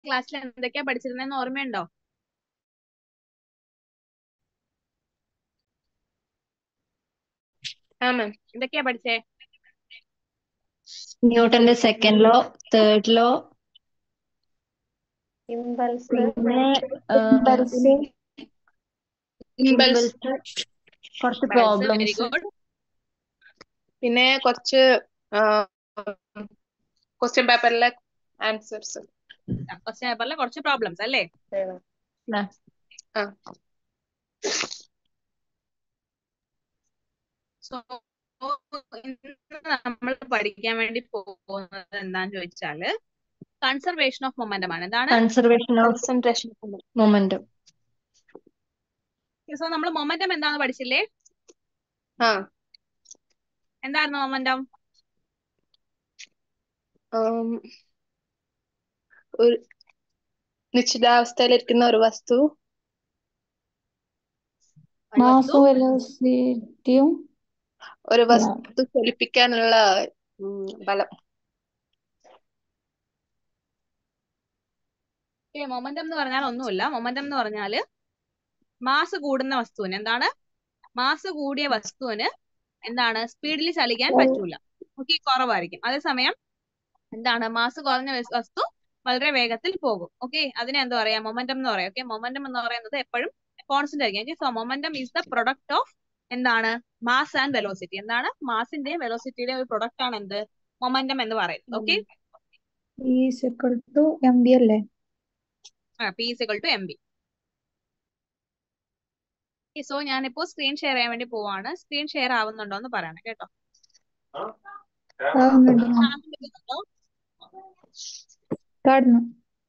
ക്ലാസ്സിൽ എന്തൊക്കെയാ പഠിച്ചിരുന്നതെന്ന് ഓർമ്മയുണ്ടോ ആ മാം എന്തൊക്കെയാ പഠിച്ചേ ന്യൂട്ടന്റെ second law third law impulse പിന്നെ ഇമ്പൾസ് ഇമ്പൾസ് ഇമ്പൾസ് കുറച്ച് വെരി പ്രോബ്ലംസ് ഗുഡ് പിന്നെ കുറച്ച് ക്വസ്റ്റ്യൻ പേപ്പറിലെ ആൻസേഴ്സ് ക്വസ്റ്റ്യൻ പേപ്പറിലെ കുറച്ച് പ്രോബ്ലംസ് അല്ലേ ആ സോ ഇന്ന് നമ്മൾ പഠിക്കാൻ വേണ്ടി പോകുന്നത് എന്താന്ന് ചോദിച്ചാല് കൺസർവേഷൻ ഓഫ് മൊമെന്റം ആണ് എന്താണ് conservation of concentration momentum so നമ്മൾ മൊമെന്റം എന്താന്ന് പഠിച്ചില്ലേ ആ എന്തായിരുന്നു മൊമെന്റം ആം, ഒരു നിശ്ചിതാവസ്ഥയിലിരിക്കുന്ന ഒരു വസ്തു ഒരു വസ്തു മാസും വെലോസിറ്റിയും ഒരു വസ്തു ചലിപ്പിക്കാനുള്ള ഉം, ബലം മൊമെന്റം എന്ന് പറഞ്ഞാൽ ഒന്നുമില്ല മൊമെന്റം എന്ന് പറഞ്ഞാല് മാസ് കൂടുന്ന വസ്തുവിന് എന്താണ് മാസ് കൂടിയ വസ്തുവിന് എന്താണ് സ്പീഡിൽ ചലിക്കാൻ പറ്റൂല ഓക്കെ കുറവായിരിക്കും അതേസമയം എന്താണ് മാസ് കുറഞ്ഞ വസ്- വസ്തു വളരെ വേഗത്തിൽ പോകും ഓക്കെ അതിനെ എന്താ പറയാ മൊമെന്റം എന്ന് പറയാം ഓക്കെ മൊമെന്റം എന്ന് പറയുന്നത് എപ്പോഴും കോൺസ്റ്റന്റ് ആയിരിക്കും so momentum is the product of എന്താണ് മാസ് ആൻഡ് വെലോസിറ്റി എന്താണ് മാസിന്റെയും വെലോസിറ്റിയുടെയും ഒരു പ്രൊഡക്റ്റ് ആണ് എന്ത് മൊമെന്റം എന്ന് പറയുന്നത് okay is equal to m v അല്ലേ p is equal to m v so ഞാനിപ്പോ സ്ക്രീൻ ഷെയർ ചെയ്യാൻ വേണ്ടി പോവാണ് സ്ക്രീൻ ഷെയർ ആവുന്നുണ്ടോ എന്ന് പറയണം കേട്ടോ ആവുന്നുണ്ട് മാം കാണാൻ പറ്റുന്നുണ്ടോ കാണുന്നു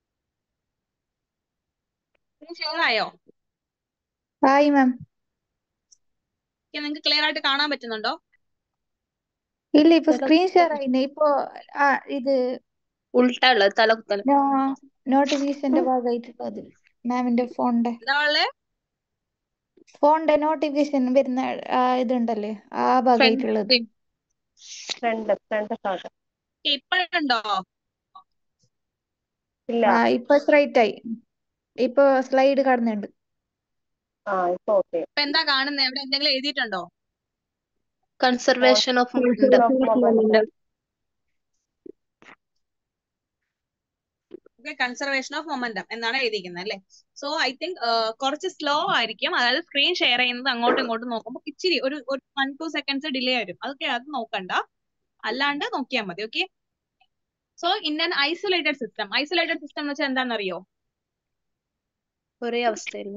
സ്ക്രീൻ ഷെയർ ആയോ ആയി മാം നിങ്ങൾക്ക് ക്ലിയർ ആയിട്ട് കാണാൻ പറ്റുന്നുണ്ടോ ഇല്ല ഇപ്പൊ സ്ക്രീൻ ഷെയർ ആയിന്നെ ഇപ്പൊ ആ ഇത് ഉൾട്ടാ ഉള്ളത് തലകുത്തല നോട്ടിഫിക്കേഷന്റെ ഭാഗമായിട്ടുള്ളത് മാമിന്റെ ഫോണിന്റെ എന്താ ഉള്ളേ ഫോണിന്റെ നോട്ടിഫിക്കേഷൻ വരുന്ന ആ, ഇതുണ്ടല്ലേ ആ ഭാഗമായിട്ടുള്ളത് ഫ്രണ്ട് ഫ്രണ്ട് ഭാഗം ഇപ്പോഴുണ്ടോ ഇല്ല ആ ഇപ്പൊ സ്ട്രൈറ്റ് ആയി ഇപ്പൊ സ്ലൈഡ് കാണുന്നുണ്ട് ആ ഇപ്പൊ ഓക്കെ ഇപ്പൊ എന്താ കാണുന്നത് അവിടെ എന്തെങ്കിലും എഴുതിയിട്ടുണ്ടോ conservation of momentum conservation of momentum എന്നാണ് എഴുതിയിരിക്കുന്നത് അല്ലേ സോ ഐ തിങ്ക് കുറച്ച് സ്ലോ ആയിരിക്കും അതായത് സ്ക്രീൻ ഷെയർ ചെയ്യുന്നത് അങ്ങോട്ടും ഇങ്ങോട്ടും നോക്കുമ്പോൾ ഇച്ചിരി ഒരു ഒരു വൺ ടു സെക്കൻഡ്സ് ഡിലേ വരും അതൊക്കെ അത് നോക്കണ്ട അല്ലാണ്ട് നോക്കിയാൽ മതി okay so in an isolated system isolated system എന്ന് വെച്ചാൽ എന്താണെന്നറിയോ ഒരേ അവസ്ഥയായിരുന്നു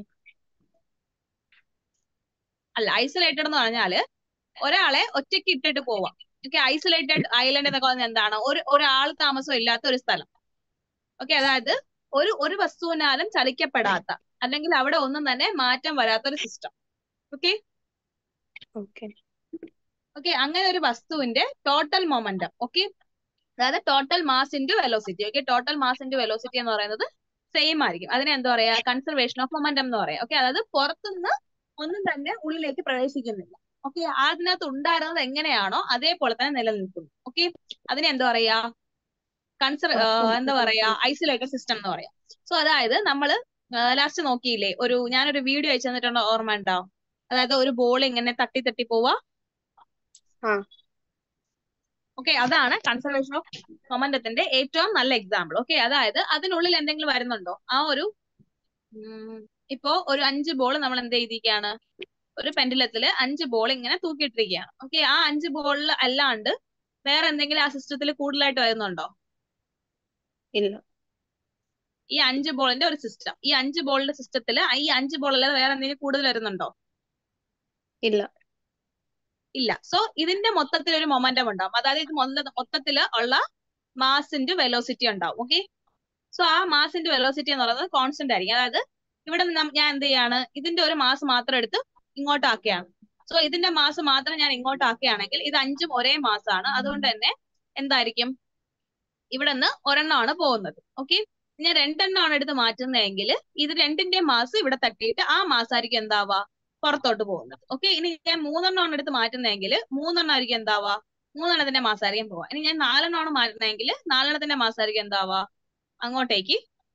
അല്ല ഐസൊലേറ്റഡ് എന്ന് പറഞ്ഞാല് ഒരാളെ ഒറ്റയ്ക്ക് ഇട്ടിട്ട് പോവാം ഓക്കെ ഐസൊലേറ്റഡ് ഐലൻഡ് എന്നൊക്കെ പറഞ്ഞാൽ എന്താണ് ഒരു ഒരാൾ താമസം ഇല്ലാത്ത ഒരു സ്ഥലം ഓക്കെ അതായത് ഒരു ഒരു വസ്തുവിനാലും ചലിക്കപ്പെടാത്ത അല്ലെങ്കിൽ അവിടെ ഒന്നും തന്നെ മാറ്റം വരാത്ത ഒരു സിസ്റ്റം ഓക്കെ ഓക്കെ ഓക്കെ അങ്ങനെ ഒരു വസ്തുവിന്റെ ടോട്ടൽ മൊമെന്റം ഓക്കെ അതായത് total mass into velocity okay total mass into velocity എന്ന് പറയുന്നത് സെയിം ആയിരിക്കും അതിനെ എന്താ പറയാ കൺസർവേഷൻ ഓഫ് മൊമെന്റം എന്ന് പറയാം ഓക്കെ അതായത് പുറത്തുനിന്ന് ഒന്നും തന്നെ ഉള്ളിലേക്ക് പ്രവേശിക്കുന്നില്ല ഓക്കെ അതിനകത്ത് ഉണ്ടായിരുന്നത് എങ്ങനെയാണോ അതേപോലെ തന്നെ നിലനിൽക്കുന്നു ഓക്കെ അതിനെ എന്താ പറയാ കൺസർ എന്താ പറയാ ഐസൊലേറ്റഡ് സിസ്റ്റം എന്ന് പറയാം സോ അതായത് നമ്മള് ലാസ്റ്റ് നോക്കിയില്ലേ ഒരു ഞാനൊരു വീഡിയോ അയച്ചു തന്നിട്ടുണ്ടോ ഓർമ്മ ഉണ്ടോ അതായത് ഒരു ബോൾ ഇങ്ങനെ തട്ടി തട്ടി പോവാ ആ ഓക്കെ അതാണ് കൺസർവേഷൻ ഓഫ് മൊമെന്റത്തിന്റെ ഏറ്റവും നല്ല എക്സാമ്പിൾ ഓക്കെ അതായത് അതിനുള്ളിൽ എന്തെങ്കിലും വരുന്നുണ്ടോ ആ ഒരു ഉം, ഇപ്പോ ഒരു അഞ്ച് ബോൾ നമ്മൾ എന്ത് ചെയ്തിരിക്കുകയാണ് ഒരു പെൻഡുലത്തില് അഞ്ച് ബോൾ ഇങ്ങനെ തൂക്കിയിട്ടിരിക്കുകയാണ് ഓക്കെ ആ അഞ്ച് ബോളിൽ അല്ലാണ്ട് വേറെ എന്തെങ്കിലും ആ സിസ്റ്റത്തിൽ കൂടുതലായിട്ട് വരുന്നുണ്ടോ ഇല്ല ഈ അഞ്ച് ബോളിന്റെ ഒരു സിസ്റ്റം ഈ അഞ്ച് ബോളിന്റെ സിസ്റ്റത്തിൽ ഈ അഞ്ച് ബോൾ അല്ലാതെ വേറെ എന്തെങ്കിലും കൂടുതൽ വരുന്നുണ്ടോ ഇല്ല ഇല്ല സോ ഇതിന്റെ മൊത്തത്തിൽ ഒരു മൊമെന്റം ഉണ്ടാവും അതായത് ഇത് മൊത്ത- മൊത്തത്തില് ഉള്ള മാസിന്റെ വെലോസിറ്റി ഉണ്ടാവും ഓക്കെ സോ ആ മാസിന്റെ വെലോസിറ്റി എന്ന് പറയുന്നത് കോൺസ്റ്റന്റ് ആയിരിക്കും അതായത് ഇവിടെ നിന്ന് നം- ഞാൻ എന്ത് ചെയ്യാണ് ഇതിന്റെ ഒരു മാസ് മാത്രം എടുത്ത് ഇങ്ങോട്ട് ആക്കുകയാണ് സോ ഇതിന്റെ മാസ് മാത്രം ഞാൻ ഇങ്ങോട്ട് ആക്കുകയാണെങ്കിൽ ഇത് അഞ്ചും ഒരേ മാസാണ് അതുകൊണ്ട് തന്നെ എന്തായിരിക്കും ഇവിടെ നിന്ന് ഒരെണ്ണമാണ് പോകുന്നത് ഓക്കെ ഞാൻ രണ്ടെണ്ണമാണ് എടുത്ത് മാറ്റുന്നതെങ്കിൽ ഇത് രണ്ടിന്റെ മാസ് ഇവിടെ തട്ടിയിട്ട് ആ മാസ് ആയിരിക്കും എന്താവാ പുറത്തോട്ട് പോകുന്നത് ഓക്കെ ഇനി ഞാൻ മൂന്നെണ്ണമാണ് എടുത്ത് മാറ്റുന്നതെങ്കിൽ മൂന്നെണ്ണം ആയിരിക്കും എന്താവാ മൂന്നെണ്ണത്തിന്റെ മാസായിരിക്കും പോവാ ഇനി ഞാൻ നാലെണ്ണമാണ് മാറ്റുന്നതെങ്കിൽ നാലെണ്ണത്തിന്റെ മാസായിരിക്കും എന്താവാ അങ്ങോട്ടേക്ക്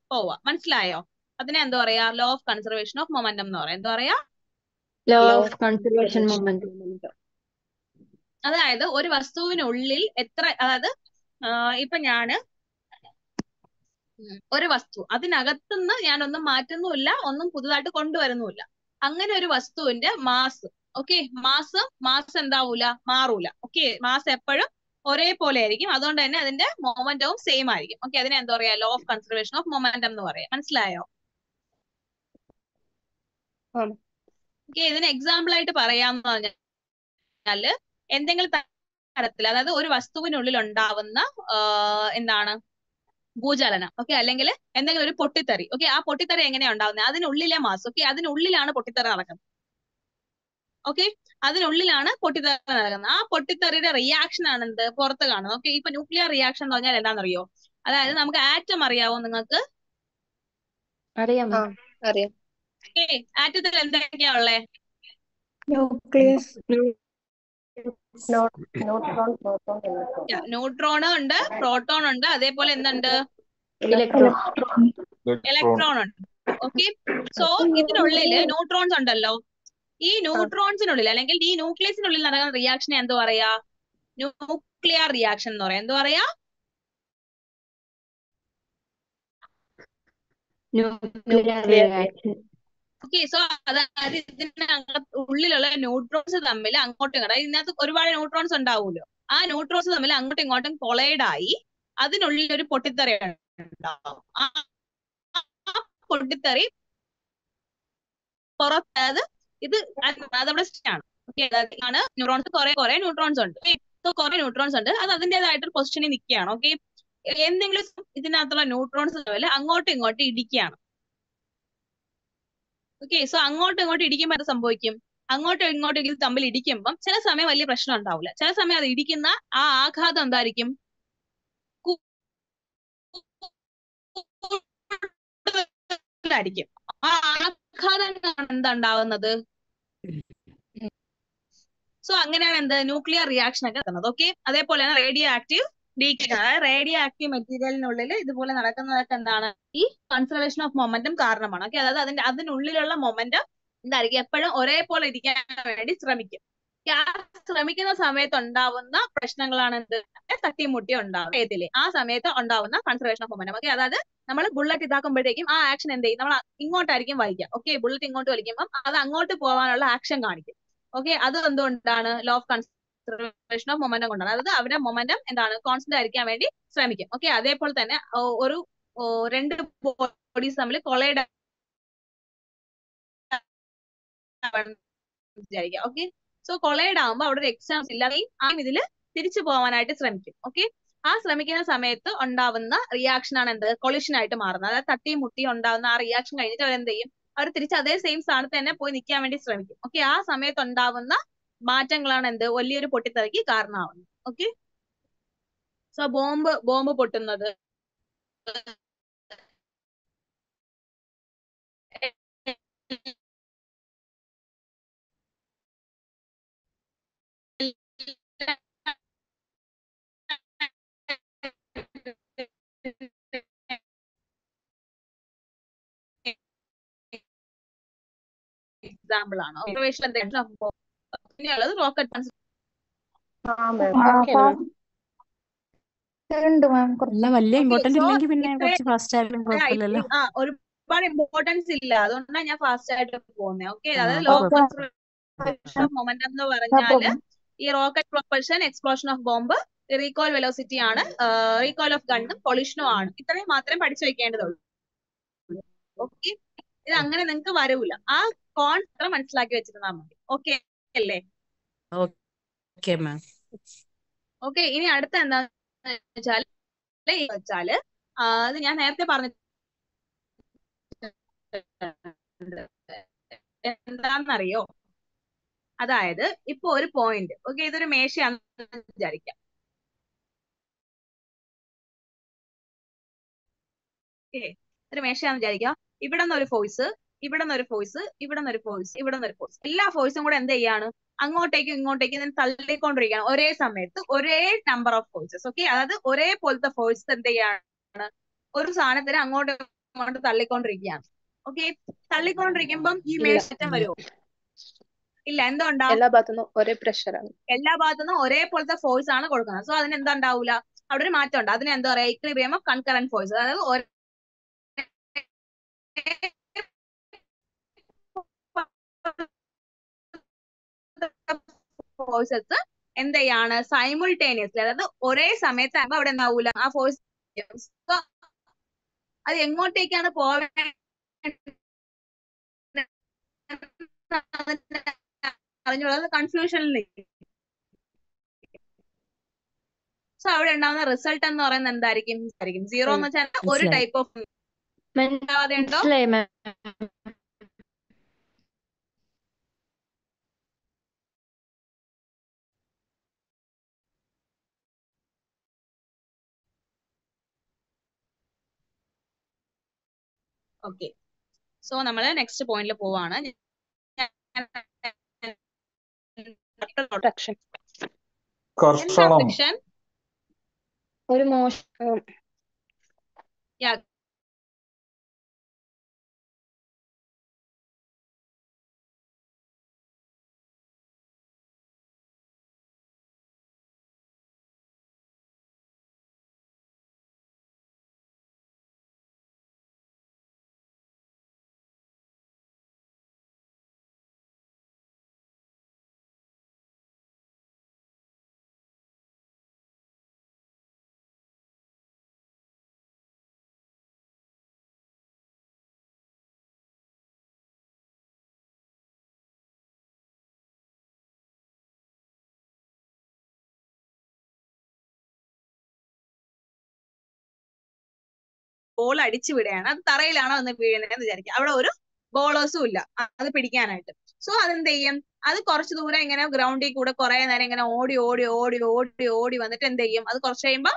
പോവുക മനസ്സിലായോ അതിനെ എന്താ പറയാ law of conservation of momentum എന്ന് പറയാം എന്താ പറയാ law Law of conservation momentum അതായത് ഒരു വസ്തുവിനുള്ളിൽ എത്ര അതായത് ആ, ഇപ്പൊ ഞാന് ഉം, ഒരു വസ്തു അതിനകത്തുനിന്ന് ഞാനൊന്നും മാറ്റുന്നുമില്ല ഒന്നും പുതുതായിട്ട് കൊണ്ടുവരുന്നുമില്ല അങ്ങനെ ഒരു വസ്തുവിന്റെ മാസ് ഓക്കെ മാസ് മാസ് എന്താവൂല മാറൂല ഓക്കെ മാസ് എപ്പോഴും ഒരേപോലെ ആയിരിക്കും അതുകൊണ്ട് തന്നെ അതിന്റെ മൊമെന്റവും സെയിം ആയിരിക്കും ഓക്കെ അതിനെ എന്താ പറയാ law of conservation of momentum എന്ന് പറയാം മനസ്സിലായോ ആണ്. ഓക്കെ ഇതിന് എക്സാമ്പിൾ ആയിട്ട് പറയാന്ന് പറഞ്ഞാല് എന്തെങ്കിലും തരത്തിൽ അതായത് ഒരു വസ്തുവിനുള്ളിൽ ഉണ്ടാവുന്ന ആ, എന്താണ് ഭൂചലനം ഓക്കെ അല്ലെങ്കിൽ എന്തെങ്കിലും ഒരു പൊട്ടിത്തെറി ഓക്കെ ആ പൊട്ടിത്തെറി എങ്ങനെയാ ഉണ്ടാവുന്നത് അതിനുള്ളിലെ മാസ് ഓക്കെ അതിനുള്ളിലാണ് പൊട്ടിത്തെറി നടക്കുന്നത് ഓക്കെ അതിനുള്ളിലാണ് പൊട്ടിത്തെറി നടക്കുന്നത് ആ പൊട്ടിത്തെറിയുടെ റിയാക്ഷൻ ആണ് എന്ത് പുറത്ത് കാണുന്നത് ഓക്കെ ഇപ്പൊ ന്യൂക്ലിയർ റിയാക്ഷൻ എന്ന് പറഞ്ഞാൽ എന്താണെന്നറിയോ അതായത് നമുക്ക് ആറ്റം അറിയാവോ നിങ്ങൾക്ക് അറിയാമോ ആ അറിയാം ഓക്കെ ആറ്റത്തിൽ എന്തൊക്കെയാ ഉള്ളേ nucleus neutron proton electron neutron ഉണ്ട് പ്രോട്ടോൺ ഉണ്ട് അതേപോലെ എന്തുണ്ട് ഇലക്ട്രോൺ ഇലക്ട്രോൺ ഉണ്ട് ഓക്കെ സോ ഇതിനുള്ളില് ന്യൂട്രോൺസ് ഉണ്ടല്ലോ ഈ ന്യൂട്രോൺസിനുള്ളിൽ അല്ലെങ്കിൽ ഈ ന്യൂക്ലിയസിനുള്ളിൽ നടക്കുന്ന റിയാക്ഷനെ എന്ത് പറയാ ന്യൂക്ലിയർ റിയാക്ഷൻ എന്ന് പറയാം എന്ത് പറയാ ന്യൂക്ലിയർ റിയാക്ഷൻ ഓക്കെ സോ അതായത് ഇതിനകത്ത് ഉള്ളിലുള്ള ന്യൂട്രോൺസ് തമ്മിൽ അങ്ങോട്ടും ഇങ്ങോട്ടും അതായത് ഇതിനകത്ത് ഒരുപാട് ന്യൂട്രോൺസ് ഉണ്ടാവുമല്ലോ ആ ന്യൂട്രോൺസ് തമ്മിൽ അങ്ങോട്ടും ഇങ്ങോട്ടും കൊളൈഡ് ആയി അതിനുള്ളിൽ ഒരു പൊട്ടിത്തെറി ഉണ്ടാവും ആ ആ പൊട്ടിത്തെറി പുറത്തത് ഇത് അതവിടെ ആണ് ഓക്കെ ആണ് ന്യൂട്രോൺസ് കുറെ കുറെ ന്യൂട്രോൺസ് ഉണ്ട് സോ കുറെ ന്യൂട്രോൺസ് ഉണ്ട് അത് അതിന്റേതായിട്ടൊരു പൊസിഷനിൽ നിൽക്കുകയാണ് ഓക്കെ എന്തെങ്കിലും ഇതിനകത്തുള്ള ന്യൂട്രോൺസ് തമ്മിൽ അങ്ങോട്ടും ഇങ്ങോട്ടും ഇടിക്കുകയാണ് ഓക്കെ സോ അങ്ങോട്ടും ഇങ്ങോട്ടും ഇടിക്കുമ്പോൾ എന്ത് സംഭവിക്കും അങ്ങോട്ടും ഇങ്ങോട്ടും ഇത് തമ്മിൽ ഇടിക്കുമ്പം ചില സമയം വലിയ പ്രശ്നം ഉണ്ടാവില്ല ചില സമയം അത് ഇടിക്കുന്ന ആ ആഘാതം എന്തായിരിക്കും കു- കൂടുതലായിരിക്കും ആ ആഘാതം എന്താ ഉണ്ടാവുന്നത് സോ അങ്ങനെയാണ് എന്ത് ന്യൂക്ലിയർ റിയാക്ഷൻ ഒക്കെ നടക്കുന്നത് ഓക്കെ അതേപോലെ തന്നെ റേഡിയോ ആക്റ്റീവ് ഡീക്കേജ് അതായത് റേഡിയോ ആക്റ്റീവ് മെറ്റീരിയലിനുള്ളിൽ ഇതുപോലെ നടക്കുന്നതൊക്കെ എന്താണ് ഈ കൺസർവേഷൻ ഓഫ് മൊമെന്റം കാരണമാണ് ഓക്കെ അതായത് അതിന്റെ അതിനുള്ളിലുള്ള മൊമെന്റം എന്തായിരിക്കും എപ്പോഴും ഒരേപോലെ ഇരിക്കാൻ വേണ്ടി ശ്രമിക്കും Okay, ആ ശ്രമിക്കുന്ന സമയത്ത് ഉണ്ടാവുന്ന പ്രശ്നങ്ങളാണ് എന്ത് തട്ടിമുട്ടി ഉണ്ടാവും ഏതില് ആ സമയത്ത് ഉണ്ടാവുന്ന കൺസർവേഷൻ ഓഫ് മൊമെന്റം ഓക്കെ അതായത് നമ്മൾ ബുള്ളറ്റ് ഇതാക്കുമ്പോഴത്തേക്കും ആ ആക്ഷൻ എന്ത് ചെയ്യും നമ്മൾ ഇങ്ങോട്ടായിരിക്കും വലിക്കുക ഓക്കെ ബുള്ളറ്റ് ഇങ്ങോട്ട് വലിക്കുമ്പോൾ അത് അങ്ങോട്ട് പോകാനുള്ള ആക്ഷൻ കാണിക്കും ഓക്കെ അത് എന്തുകൊണ്ടാണ് law of conservation of momentum കൊണ്ടാണ് അതായത് അവരുടെ മൊമെന്റം എന്താണ് കോൺസ്റ്റന്റ് ആയിരിക്കാൻ വേണ്ടി ശ്രമിക്കും ഓക്കെ അതേപോലെ തന്നെ ഓ, ഒരു ഓ, രണ്ട് ബോഡീസ് തമ്മിൽ കൊളൈഡ് വിചാരിക്കാം ഓക്കെ സോ കൊളൈഡ് ആകുമ്പോൾ അവിടെ ഒരു എക്സാംസ് ഇല്ലാതെയും ആ ഇതില് തിരിച്ചു പോകാനായിട്ട് ശ്രമിക്കും ഓക്കെ ആ ശ്രമിക്കുന്ന സമയത്ത് ഉണ്ടാവുന്ന റിയാക്ഷൻ ആണ് എന്ത് കൊളിഷൻ ആയിട്ട് മാറുന്നത് അതായത് തട്ടിയും മുട്ടിയും ഉണ്ടാവുന്ന ആ റിയാക്ഷൻ കഴിഞ്ഞിട്ട് അവർ എന്ത് ചെയ്യും അവർ തിരിച്ച് അതേ സെയിം സ്ഥാനത്ത് തന്നെ പോയി നിൽക്കാൻ വേണ്ടി ശ്രമിക്കും ഓക്കെ ആ സമയത്ത് ഉണ്ടാവുന്ന മാറ്റങ്ങളാണ് എന്ത് വലിയൊരു പൊട്ടിത്തെറിക്ക് കാരണമാവുന്നത് ഓക്കെ സോ ബോംബ് ബോംബ് പൊട്ടുന്നത് എക്സാമ്പിൾ ആണ് ഒബ്സർവേഷൻ എന്തെങ്കിലും പിന്നെയുള്ളത് റോക്കറ്റ് ആ മാം ആ, ഓക്കെ മാം ഉണ്ട് മാം കുറച്ച് അല്ല വലിയ Okay, ഇമ്പോർട്ടന്റ് so ഇല്ലെങ്കിൽ പിന്നെ ഇത്രയും- കുറച്ച് ഫാസ്റ്റ് ആയാലും കുഴപ്പമില്ലല്ലോ ആ ഒരുപാട് ഇമ്പോർട്ടൻസ് ഇല്ല അതുകൊണ്ടാണ് ഞാൻ ഫാസ്റ്റ് ആയിട്ട് പോകുന്നത് ഓക്കെ ആ, അതായത് അപ്പൊ ലോ കുഴപ്പമില്ല. കൺസർവേഷൻ ഓഫ് മൊമെന്റം എന്ന് ആ പറഞ്ഞാല് പ്രോബ്ലം ഈ rocket propulsion explosion of bomb recoil velocity ആണ് റീകോൾ ഓഫ് ഗണ്ണും പൊളിഷനും ആണ് ഇത്രയും മാത്രം പഠിച്ചു വെക്കേണ്ടതുള്ളൂ ഓക്കെ ഇത് അങ്ങനെ നിങ്ങൾക്ക് വരൂല ആ കോൺ മാത്രം മനസ്സിലാക്കി വെച്ചിരുന്നാൽ മതി ഓക്കെ അല്ലേ ഓക്കെ മാം ഓക്കെ ഇനി അടുത്ത എന്താന്ന് വെച്ചാല് ഈ വെച്ചാല് ആ, അത് ഞാൻ നേരത്തെ പറഞ്ഞു എന്താണെന്നറിയോ അതായത് ഇപ്പൊ ഒരു പോയിന്റ് ഓക്കെ ഇതൊരു മേശയാണെന്ന് വിചാരിക്കാം ഓക്കെ ഒരു മേശയാണെന്ന് വിചാരിക്കാം ഇവിടെ നിന്ന് ഒരു ഫോഴ്സ് ഇവിടെ നിന്ന് ഒരു ഫോഴ്സ് ഇവിടെ നിന്ന് ഒരു ഫോഴ്സ് ഇവിടെ നിന്ന് ഒരു ഫോഴ്സ് എല്ലാ ഫോഴ്സും കൂടെ എന്ത് ചെയ്യാണ് അങ്ങോട്ടേക്കും ഇങ്ങോട്ടേക്കും ഇങ്ങനെ തള്ളിക്കൊണ്ടിരിക്കുകയാണ് ഒരേ സമയത്ത് ഒരേ നമ്പർ ഓഫ് ഫോഴ്സസ് ഓക്കെ അതായത് ഒരേ പോലത്തെ ഫോഴ്സ് എന്ത് ചെയ്യാണ് ഒരു സാധനത്തിന് അങ്ങോട്ടും അങ്ങോട്ട് തള്ളിക്കൊണ്ടിരിക്കുകയാണ് ഓക്കെ തള്ളിക്കൊണ്ടിരിക്കുമ്പം ഈ ഇല്ല മേൽമാറ്റം വരുമോ ഇല്ല എന്തുകൊണ്ടാ എല്ലാ ഭാഗത്തുനിന്നും ഒരേ പ്രഷറാണ് എല്ലാ ഭാഗത്തുനിന്നും ഒരേപോലത്തെ ഫോഴ്സ് ആണ് കൊടുക്കുന്നത് സോ അതിന് എന്താ ഉണ്ടാവൂല അവിടെ ഒരു മാറ്റം ഉണ്ട് അതിന് എന്താ പറയാ ഇക്വിലിബ്രിയം ഓഫ് കൺകറന്റ് ഫോഴ്സ് അതായത് ഒരേ ഫോഴ്സസ് എന്ത് ചെയ്യാണ് സൈമിൾട്ടേനിയസ്ലി അതായത് ഒരേ സമയത്താകുമ്പോ അവിടെ എന്താവൂല ആ ഫോഴ്സ് അത് എങ്ങോട്ടേക്കാണ് പോവേണ്ടത് അറിഞ്ഞുള്ളത് കൺഫ്യൂഷനിൽ സോ അവിടെ ഉണ്ടാകുന്ന റിസൾട്ട് എന്ന് പറയുന്നത് എന്തായിരിക്കും ആയിരിക്കും സീറോ എന്ന് വെച്ചാൽ ഒരു മനസ്സിലായി ടൈപ്പ് ഓഫ് ഉണ്ടാവാതെ ഉണ്ടോ മനസ്സിലായി മാം ഓക്കെ സോ നമ്മൾ നെക്സ്റ്റ് പോയിന്റിൽ പോവാണ് ഫ്രാക്ഷൻ എന്താ കർഷണം ഫ്രിക്ഷൻ ഒരു മോശം ബോൾ അടിച്ചു വിടുകയാണ് അത് തറയിലാണോ എന്ന് വീഴുന്നത് എന്ന് വിചാരിക്കുക അവിടെ ഒരു ബോളേഴ്സും ഇല്ല അ- അത് പിടിക്കാനായിട്ട് സോ അതെന്ത് ചെയ്യും അത് കുറച്ച് ദൂരം ഇങ്ങനെ ഗ്രൗണ്ടിൽ കൂടെ കുറെ നേരം ഇങ്ങനെ ഓടി ഓടി ഓടി ഓടി ഓടി വന്നിട്ട് എന്ത് ചെയ്യും അത് കുറച്ച് കഴിയുമ്പോ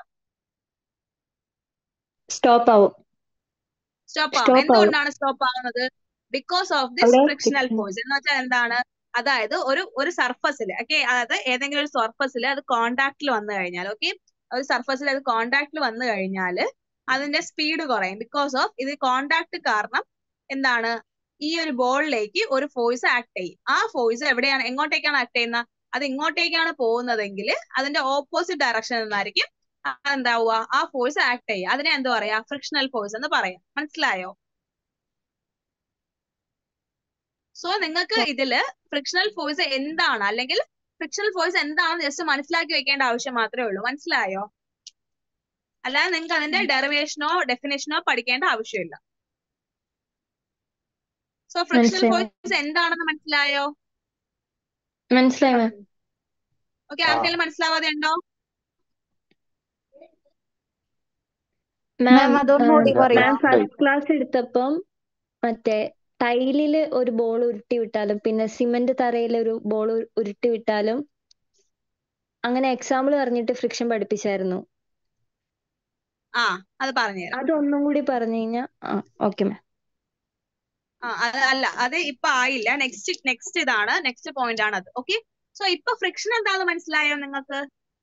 സ്റ്റോപ്പ് ആവും സ്റ്റോപ്പ് ആവും സ്റ്റോപ്പ് ആവും എന്തുകൊണ്ടാണ് സ്റ്റോപ്പ് ആവുന്നത് ബിക്കോസ് ഓഫ് ദിസ് അവിടെ ഫ്രിക്ഷണൽ friction. ഫോഴ്സ് എന്ന് വെച്ചാൽ എന്താണ് അതായത് ഒരു ഒരു സർഫസിൽ ഓക്കെ അതായത് ഏതെങ്കിലും ഒരു സർഫസിൽ അത് കോണ്ടാക്റ്റിൽ വന്നു കഴിഞ്ഞാൽ ഓക്കെ ഒരു സർഫസിൽ അത് കോണ്ടാക്റ്റിൽ വന്നു കഴിഞ്ഞാൽ അതിന്റെ സ്പീഡ് കുറയും ബിക്കോസ് ഓഫ് ഇത് കോണ്ടാക്ട് കാരണം എന്താണ് ഈ ഒരു ബോളിലേക്ക് ഒരു ഫോഴ്സ് ആക്ട് ചെയ്യും ആ ഫോഴ്സ് എവിടെയാണ് എങ്ങോട്ടേക്കാണ് ആക്ട് ചെയ്യുന്നത് അത് ഇങ്ങോട്ടേക്കാണ് പോകുന്നതെങ്കിൽ അതിന്റെ ഓപ്പോസിറ്റ് ഡയറക്ഷനിൽ നിന്നായിരിക്കും എന്താവുക ആ ഫോഴ്സ് ആക്ട് ചെയ്യുക അതിനെ എന്താ പറയാ ഫ്രിക്ഷണൽ ഫോഴ്സ് എന്ന് പറയാം മനസ്സിലായോ സോ നിങ്ങൾക്ക് ഇതില് ഫ്രിക്ഷണൽ ഫോഴ്സ് എന്താണ് അല്ലെങ്കിൽ ഫ്രിക്ഷണൽ ഫോഴ്സ് എന്താണെന്ന് ജസ്റ്റ് മനസ്സിലാക്കി വെക്കേണ്ട ആവശ്യം മാത്രമേ ഉള്ളൂ മനസ്സിലായോ അല്ലാതെ നിങ്ങൾക്ക് അതിന്റെ ഡെറിവേഷനോ ഡെഫിനേഷനോ പഠിക്കേണ്ട ആവശ്യമില്ല സോ ഫ്രിക്ഷണൽ മനസ്സിലായി ഫോഴ്സ് എന്താണെന്ന് മനസ്സിലായോ മനസ്സിലായി മാം ഓക്കെ ആർക്കെങ്കിലും മനസ്സിലാവാതെ ഉണ്ടോ മാം മാം അതൊന്നുകൂടി പറയൂ മാം ഫസ്റ്റ് ക്ലാസ് എടുത്തപ്പം മറ്റേ ടൈലില് ഒരു ബോൾ ഉരുട്ടി വിട്ടാലും പിന്നെ സിമന്റ് തറയിൽ ഒരു ബോൾ ഉരുട്ടി വിട്ടാലും അങ്ങനെ എക്സാമ്പിൾ പറഞ്ഞിട്ട് ഫ്രിക്ഷൻ പഠിപ്പിച്ചായിരുന്നു ആ അത് പറഞ്ഞുതരാം അതൊന്നും കൂടി പറഞ്ഞു കഴിഞ്ഞാ ആ ഓക്കെ മാം ആ അത് അല്ല അത് ഇപ്പൊ ആയില്ല നെക്സ്റ്റ് നെക്സ്റ്റ് ഇതാണ് നെക്സ്റ്റ് പോയിന്റ് ആണ് അത് ഓക്കെ സോ ഇപ്പൊ ഫ്രിക്ഷൻ എന്താണെന്ന് മനസ്സിലായോ നിങ്ങൾക്ക്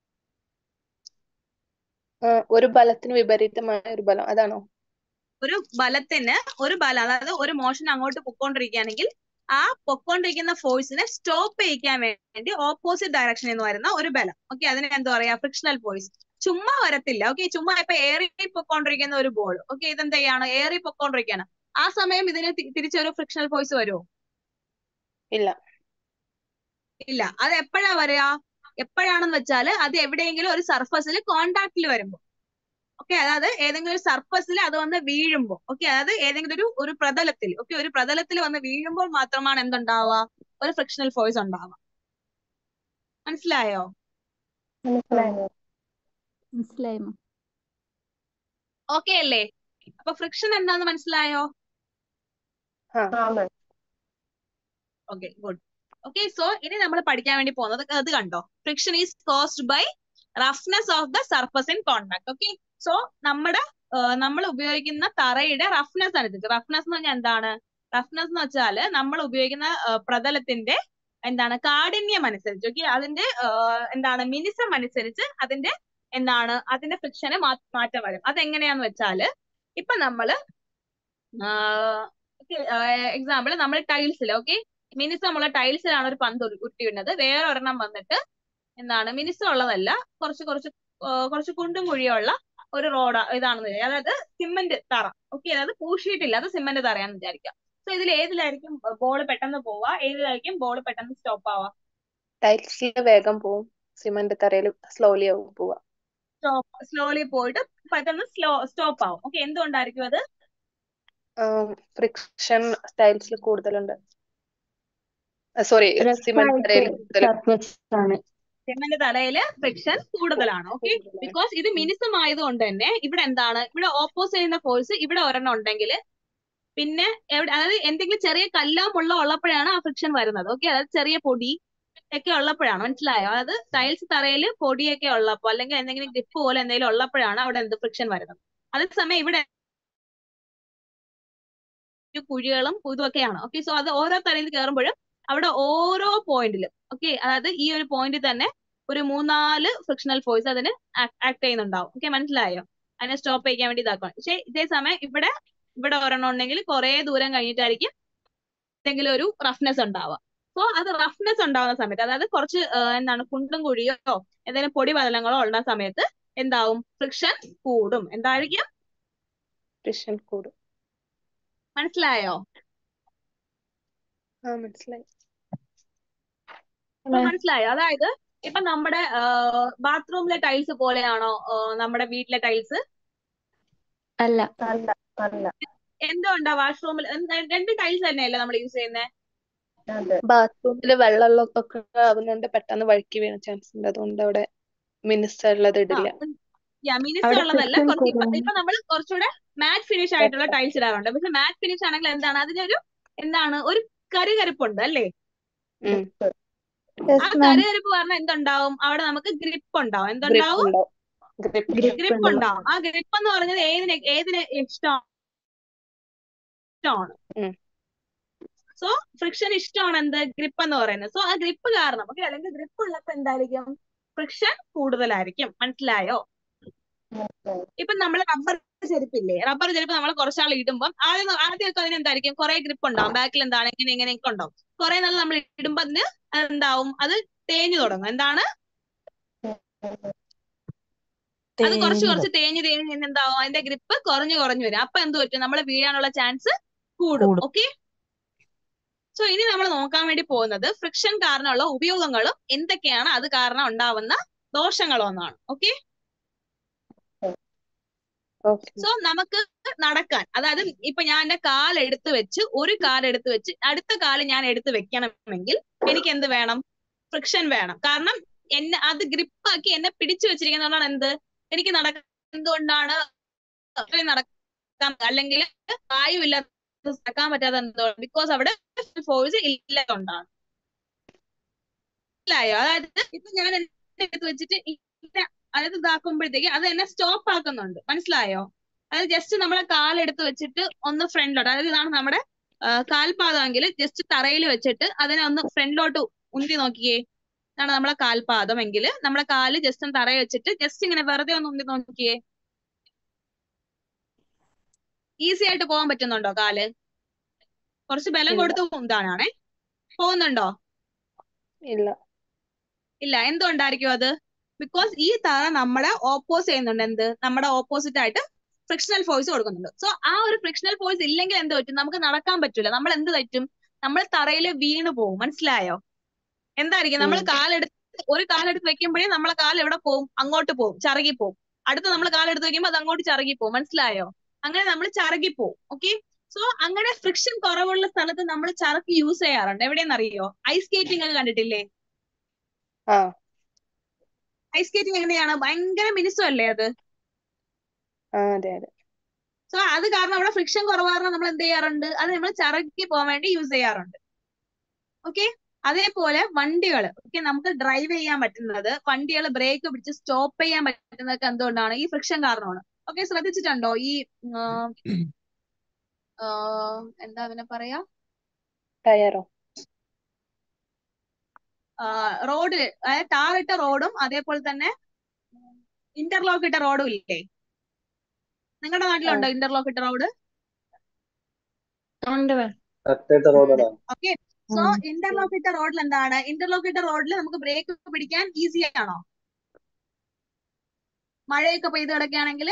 ഒരു ബലത്തിന് വിപരീതമായ ഒരു ബലം അതാണോ ഒരു ബലത്തിന് ഒരു ബലം അതായത് ഒരു മോഷൻ അങ്ങോട്ട് പൊക്കോണ്ടിരിക്കുകയാണെങ്കിൽ ആ പൊക്കോണ്ടിരിക്കുന്ന ഫോഴ്സിനെ സ്റ്റോപ്പ് ചെയ്യിക്കാൻ വേണ്ടി ഓപ്പോസിറ്റ് ഡയറക്ഷൻ എന്ന് പറയുന്ന ഒരു ബലം ഓക്കെ അതിനെ എന്താ പറയാ ഫ്രിക്ഷണൽ ഫോഴ്സ് ചുമ്മാ വരത്തില്ല ഓക്കെ ചുമ്മാ ഇപ്പൊ ഏറി പൊക്കോണ്ടിരിക്കുന്ന ഒരു ബോൾ ഓക്കെ ഇതെന്ത് ചെയ്യാണ് ഏറി പൊക്കോണ്ടിരിക്കുകയാണ് ആ സമയം ഇതിന് തി- തിരിച്ചൊരു ഫ്രിക്ഷണൽ ഫോഴ്സ് വരുമോ ഇല്ല ഇല്ല അത് എപ്പോഴാ വരിക എപ്പോഴാണെന്ന് വെച്ചാല് അത് എവിടെയെങ്കിലും ഒരു സർഫസിൽ കോണ്ടാക്റ്റിൽ വരുമ്പോ ഓക്കെ അതായത് ഏതെങ്കിലും ഒരു സർഫസിൽ അത് വന്ന് വീഴുമ്പോ ഓക്കെ അതായത് ഏതെങ്കിലും ഒരു ഒരു പ്രതലത്തിൽ ഓക്കെ ഒരു പ്രതലത്തിൽ വന്ന് വീഴുമ്പോൾ മാത്രമാണ് എന്തുണ്ടാവുക ഒരു ഫ്രിക്ഷണൽ ഫോഴ്സ് ഉണ്ടാവുക മനസ്സിലായോ മനസ്സിലായോ മനസ്സിലായി മാം ഓക്കെ അല്ലേ അപ്പൊ ഫ്രിക്ഷൻ എന്താന്ന് മനസ്സിലായോ ആ ma'am okay good okay so ഇനി നമ്മൾ പഠിക്കാൻ വേണ്ടി പോകുന്നത് അത് കണ്ടോ friction is caused by roughness of the surface in contact okay so നമ്മുടെ നമ്മൾ ഉപയോഗിക്കുന്ന തറയുടെ റഫ്നെസ് അനുസരിച്ച് റഫ്നെസ് എന്ന് പറഞ്ഞാൽ എന്താണ് റഫ്നെസ് എന്ന് വെച്ചാല് നമ്മൾ ഉപയോഗിക്കുന്ന ആ, പ്രതലത്തിന്റെ എന്താണ് കാഠിന്യം അനുസരിച്ച് ഓക്കെ അതിന്റെ ആ, എന്താണ് മിനിസം അനുസരിച്ച് അതിന്റെ എന്താണ് അതിന്റെ ഫ്രിക്ഷന് മാറ്റം വരും അതെങ്ങനെയാന്ന് വെച്ചാല് ഇപ്പൊ നമ്മള് എക്സാമ്പിൾ നമ്മൾ ടൈൽസിൽ ഓക്കെ മിനിസമുള്ള ടൈൽസിലാണ് ഒരു പന്ത് ഉരു- ഉരുട്ടി വിടുന്നത് വേറെ ഒരെണ്ണം വന്നിട്ട് എന്താണ് മിനിസം ഉള്ളതല്ല കുറച്ച് കുറച്ച് ആ, കുറച്ച് കുണ്ടും കുഴിയുള്ള ഒരു റോഡ് ഇതാണെന്ന് വിചാരിക്കുക അതായത് സിമന്റ് തറ ഓക്കെ അതായത് പൂശിയിട്ടില്ല അത് സിമന്റ് തറയാന്ന് വിചാരിക്കാം സോ ഇതിൽ ഏതിലായിരിക്കും ബോൾ പെട്ടെന്ന് പോവുക ഏതിലായിരിക്കും ബോൾ പെട്ടെന്ന് സ്റ്റോപ്പ് ആവുക ടൈൽസിൽ വേഗം പോവും സിമന്റ് തറയിൽ സ്ലോലി ആവും പോവാ സ്റ്റോപ്പ് സ്ലോലി പോയിട്ട് പെട്ടെന്ന് സ്ലോ സ്റ്റോപ്പ് ആവും ഓക്കെ എന്തുകൊണ്ടായിരിക്കും അത് ഫ്രിക്ഷൻ ടൈൽസിൽ കൂടുതലുണ്ട് സോറി സിമന്റ് റഫായിട്ട് തറയിൽ കൂടുതൽ സർഫസ് ആണ് സിമന്റ് തറയില് ഫ്രിക്ഷൻ കൂടുതലാണ് ഓക്കെ ബിക്കോസ് ഇത് മിനിസം ആയതുകൊണ്ട് തന്നെ ഇവിടെ എന്താണ് ഇവിടെ ഓപ്പോസ് ചെയ്യുന്ന ഫോഴ്സ് ഇവിടെ ഒരെണ്ണം ഉണ്ടെങ്കിൽ പിന്നെ എവിടെ അതായത് എന്തെങ്കിലും ചെറിയ കല്ലോ മുള്ളോ ഉള്ളപ്പോഴാണ് ആ ഫ്രിക്ഷൻ വരുന്നത് ഓക്കെ അതായത് ചെറിയ പൊടി ഒക്കെ ഉള്ളപ്പോഴാണ് മനസ്സിലായോ അതായത് ടൈൽസ് തറയിൽ പൊടിയൊക്കെ ഉള്ളപ്പോ അല്ലെങ്കിൽ എന്തെങ്കിലും ഗ്രിപ്പ് പോലെ എന്തെങ്കിലും ഉള്ളപ്പോഴാണ് അവിടെ എന്ത് ഫ്രിക്ഷൻ വരുന്നത് അതേസമയം ഇവിടെ ഒരു കുഴികളും ഇതൊക്കെയാണ് ഓക്കെ സോ അത് ഓരോ തറയിൽ കയറുമ്പോഴും അവിടെ ഓരോ പോയിന്റിലും ഓക്കെ അതായത് ഈ ഒരു പോയിന്റിൽ തന്നെ ഒരു മൂന്നാല് ഫ്രിക്ഷണൽ ഫോഴ്സ് അതിന് ആക്ട് ചെയ്യുന്നുണ്ടാവും ഓക്കെ മനസ്സിലായോ അതിനെ സ്റ്റോപ്പ് ചെയ്യാൻ വേണ്ടി ഇതാക്കണം പക്ഷേ ഇതേ സമയം ഇവിടെ ഇവിടെ ഒരെണ്ണം ഉണ്ടെങ്കിൽ കുറെ ദൂരം കഴിഞ്ഞിട്ടായിരിക്കും എന്തെങ്കിലും ഒരു റഫ്നെസ് ഉണ്ടാവുക സോ അത് റഫ്നെസ് ഉണ്ടാവുന്ന സമയത്ത് അതായത് കുറച്ച് ആ, എന്താണ് കുണ്ടും കുഴിയോ എന്തെങ്കിലും പൊടി പതലങ്ങളോ ഉള്ള സമയത്ത് എന്താവും ഫ്രിക്ഷൻ കൂടും എന്തായിരിക്കും ഫ്രിക്ഷൻ കൂടും മനസ്സിലായോ ആ മനസ്സിലായി ഇപ്പൊ മനസ്സിലായോ അതായത് ഇപ്പൊ നമ്മുടെ ബാത്റൂമിലെ ടൈൽസ് പോലെയാണോ ആ, നമ്മുടെ വീട്ടിലെ ടൈൽസ് അല്ല അല്ല അല്ല എന്തുകൊണ്ടാ വാഷ്റൂമിൽ രണ്ട് ടൈൽസ് തന്നെയല്ലേ നമ്മൾ യൂസ് ചെയ്യുന്നത് ബാത്റൂമില് വെള്ളമൊക്കെ ആവുന്നോണ്ട് പെട്ടെന്ന് വഴുക്കി വീണ ചാൻസ് ഉണ്ട് അതുകൊണ്ട് അവിടെ മിനുസമുള്ളത് ഇടില്ല മിനിസ് അവിടെ ഉള്ളതല്ല friction കുറച്ച് ഇപ്പൊ കുറവാണ്. ഇപ്പൊ നമ്മൾ കുറച്ചുകൂടെ മാറ്റ് ഫിനിഷ് ആയിട്ടുള്ള ടൈൽസ് ഇടാറുണ്ട് പക്ഷെ മാറ്റ് ഫിനിഷ് ആണെങ്കിൽ എന്താണ് അതിനൊരു എന്താണ് ഒരു കരുകരുപ്പുണ്ട് അല്ലേ ഉം. ആ കരുകരുപ്പ് പറഞ്ഞാൽ എന്തുണ്ടാവും അവിടെ നമുക്ക് ഗ്രിപ്പ് ഉണ്ടാവും ഗ്രിപ്പ് എന്തുണ്ടാവും ഉണ്ടാവും ഗ്രിപ്പ് Grip ഗ്രിപ്പ് ഉണ്ടാവും. ഉണ്ടാവും ആ ഗ്രിപ്പ് എന്ന് പറഞ്ഞത് ഏതിന് ഏതിന് ഇഷ്ടമാണ് ഇഷ്ടമാണ് ഉം. സോ ഫ്രിക്ഷൻ ഇഷ്ടമാണ് എന്ത് ഗ്രിപ്പ് എന്ന് പറയുന്നത് സോ ആ ഗ്രിപ്പ് കാരണം ഓക്കെ അല്ലെങ്കിൽ ഗ്രിപ്പ് ഉള്ളപ്പോ എന്തായിരിക്കും ഫ്രിക്ഷൻ കൂടുതലായിരിക്കും മനസ്സിലായോ ഇപ്പൊ നമ്മൾ റബ്ബർ ചെരുപ്പില്ലേ റബ്ബർ ചെരുപ്പ് നമ്മൾ കുറച്ചാൾ ഇടുമ്പോൾ ആദ്യം ആദ്യമൊക്കെ അതിന് എന്തായിരിക്കും കുറെ ഗ്രിപ്പ് ഉണ്ടാവും ബാക്കിൽ എന്താണ് ഇങ്ങനെ ഇങ്ങനെയൊക്കെ ഉണ്ടാവും കുറെ നാൾ നമ്മൾ ഇടുമ്പോ അതിന് എന്താവും അത് തേഞ്ഞു തുടങ്ങും എന്താണ് അത് കുറച്ച് കുറച്ച് തേഞ്ഞ് തേഞ്ഞ് തേഞ്ഞ് എന്താവും അതിന്റെ ഗ്രിപ്പ് കുറഞ്ഞു കുറഞ്ഞു വരും അപ്പൊ എന്ത് പറ്റും നമ്മൾ വീഴാനുള്ള ചാൻസ് കൂടും കൂടും. ഓക്കെ സോ ഇനി നമ്മൾ നോക്കാൻ വേണ്ടി പോകുന്നത് ഫ്രിക്ഷൻ കാരണമുള്ള ഉപയോഗങ്ങളും എന്തൊക്കെയാണ് അത് കാരണം ഉണ്ടാവുന്ന ദോഷങ്ങളും എന്നാണ് ഓക്കെ ഓക്കെ സോ നമുക്ക് നടക്കാൻ അതായത് ഇപ്പൊ ഞാൻ എന്റെ കാൽ എടുത്ത് വെച്ച് ഒരു കാൽ എടുത്ത് വെച്ച് അടുത്ത കാല് ഞാൻ എടുത്ത് വെക്കണമെങ്കിൽ എനിക്ക് എന്ത് വേണം ഫ്രിക്ഷൻ വേണം കാരണം എന്നെ അത് ഗ്രിപ്പാക്കി എന്നെ പിടിച്ചു വെച്ചിരിക്കുന്നതാണ് എന്ത് എനിക്ക് നടക്കാൻ എന്തുകൊണ്ടാണ് അത്രയും നടക്കാൻ അല്ലെങ്കിൽ വായുവില്ലാത്ത നടക്കാൻ പറ്റാത്ത എന്തുകൊണ്ട് ബിക്കോസ് അവിടെ ഫോഴ്സ് ഇല്ലാത്തതുകൊണ്ടാണ് മനസ്സിലായോ അതായത് ഇപ്പൊ ഞാൻ എന്നെ എടുത്ത് വെച്ചിട്ട് ഇങ്ങനെ അതായത് ഇതാക്കുമ്പോഴത്തേക്ക് അത് എന്നെ സ്റ്റോപ്പ് ആക്കുന്നുണ്ട് മനസ്സിലായോ അതായത് ജസ്റ്റ് നമ്മളെ കാലെടുത്ത് വെച്ചിട്ട് ഒന്ന് ഫ്രണ്ടിലോട്ട് അതായത് ഇതാണ് നമ്മുടെ ആ, കാൽപാദമെങ്കിൽ ജസ്റ്റ് തറയിൽ വെച്ചിട്ട് അതിനെ ഒന്ന് ഫ്രണ്ടിലോട്ട് ഉന്തി നോക്കിയേ ഇതാണ് നമ്മളെ കാൽപാദം എങ്കിൽ നമ്മളെ കാല് ജസ്റ്റ് ഒന്ന് തറയിൽ വെച്ചിട്ട് ജസ്റ്റ് ഇങ്ങനെ വെറുതെ ഒന്ന് ഉന്തി നോക്കിയേ ഈസി ആയിട്ട് പോകാൻ പറ്റുന്നുണ്ടോ കാല് കുറച്ച് ബലം ഇല്ല. കൊടുത്ത് ഉന്താനാണേ പോകുന്നുണ്ടോ ഇല്ല ഇല്ല എന്തുകൊണ്ടായിരിക്കും അത് ബിക്കോസ് ഈ തറ നമ്മളെ ഓപ്പോസ് ചെയ്യുന്നുണ്ട് എന്ത് നമ്മുടെ ഓപ്പോസിറ്റ് ആയിട്ട് ഫ്രിക്ഷണൽ ഫോഴ്സ് കൊടുക്കുന്നുണ്ട് സോ ആ ഒരു ഫ്രിക്ഷണൽ ഫോഴ്സ് ഇല്ലെങ്കിൽ എന്ത് പറ്റും നമുക്ക് നടക്കാൻ പറ്റൂല നമ്മൾ എന്ത് പറ്റും നമ്മൾ തറയിൽ വീണ് പോകും മനസ്സിലായോ എന്തായിരിക്കും നമ്മൾ ഉം. കാലെടുത്ത് ഒരു കാലെടുത്ത് വെക്കുമ്പോഴേ നമ്മളെ കാൽ എവിടെ പോകും അങ്ങോട്ട് പോകും ചറുകി പോകും അടുത്ത നമ്മൾ കാലെടുത്ത് വെക്കുമ്പോൾ അത് അങ്ങോട്ട് ചറുകി പോകും മനസ്സിലായോ അങ്ങനെ നമ്മൾ ചറുകി പോകും ഓക്കെ സോ അങ്ങനെ ഫ്രിക്ഷൻ കുറവുള്ള സ്ഥലത്ത് നമ്മൾ ചറക്ക് യൂസ് ചെയ്യാറുണ്ട് എവിടെയെന്ന് അറിയോ ഐസ് സ്കേറ്റിംഗ് ഒക്കെ കണ്ടിട്ടില്ലേ ആ ഐസ് സ്കേറ്റിംഗ് എങ്ങനെയാണ് ഭയങ്കര മിനുസം അല്ലേ അത് ആ അതെ അതെ സോ അത് കാരണം അവിടെ ഫ്രിക്ഷൻ കുറവ് കാരണം നമ്മൾ എന്ത് ചെയ്യാറുണ്ട് അത് നമ്മൾ ചറക്കി പോകാൻ വേണ്ടി യൂസ് ചെയ്യാറുണ്ട് ഓക്കെ അതേപോലെ വണ്ടികൾ ഓക്കെ നമുക്ക് ഡ്രൈവ് ചെയ്യാൻ പറ്റുന്നത് വണ്ടികൾ ബ്രേക്ക് പിടിച്ച് സ്റ്റോപ്പ് ചെയ്യാൻ പറ്റുന്നതൊക്കെ എന്തുകൊണ്ടാണ് ഈ ഫ്രിക്ഷൻ കാരണമാണ് ഓക്കെ ശ്രദ്ധിച്ചിട്ടുണ്ടോ ഈ ആ, ആ, എന്താ അതിനെ പറയാ ടയറോ റോഡ് അതായത് ടാറിട്ട റോഡും അതേപോലെ തന്നെ ഇന്റർലോക്ക് ഇട്ട റോഡും ഇല്ലേ നിങ്ങളുടെ നാട്ടിലുണ്ടോ ഇന്റർലോക്ക് ഇട്ട റോഡ് ഉണ്ട് മാം കട്ടയിട്ട റോഡാണ് ഓക്കെ സോ ഇന്റർലോക്കിട്ട റോഡിൽ എന്താണ് ഇന്റർലോക്കിട്ട റോഡിൽ നമുക്ക് ബ്രേക്ക് പിടിക്കാൻ ഈസി ആണോ മഴയൊക്കെ പെയ്ത് കിടക്കുകയാണെങ്കിൽ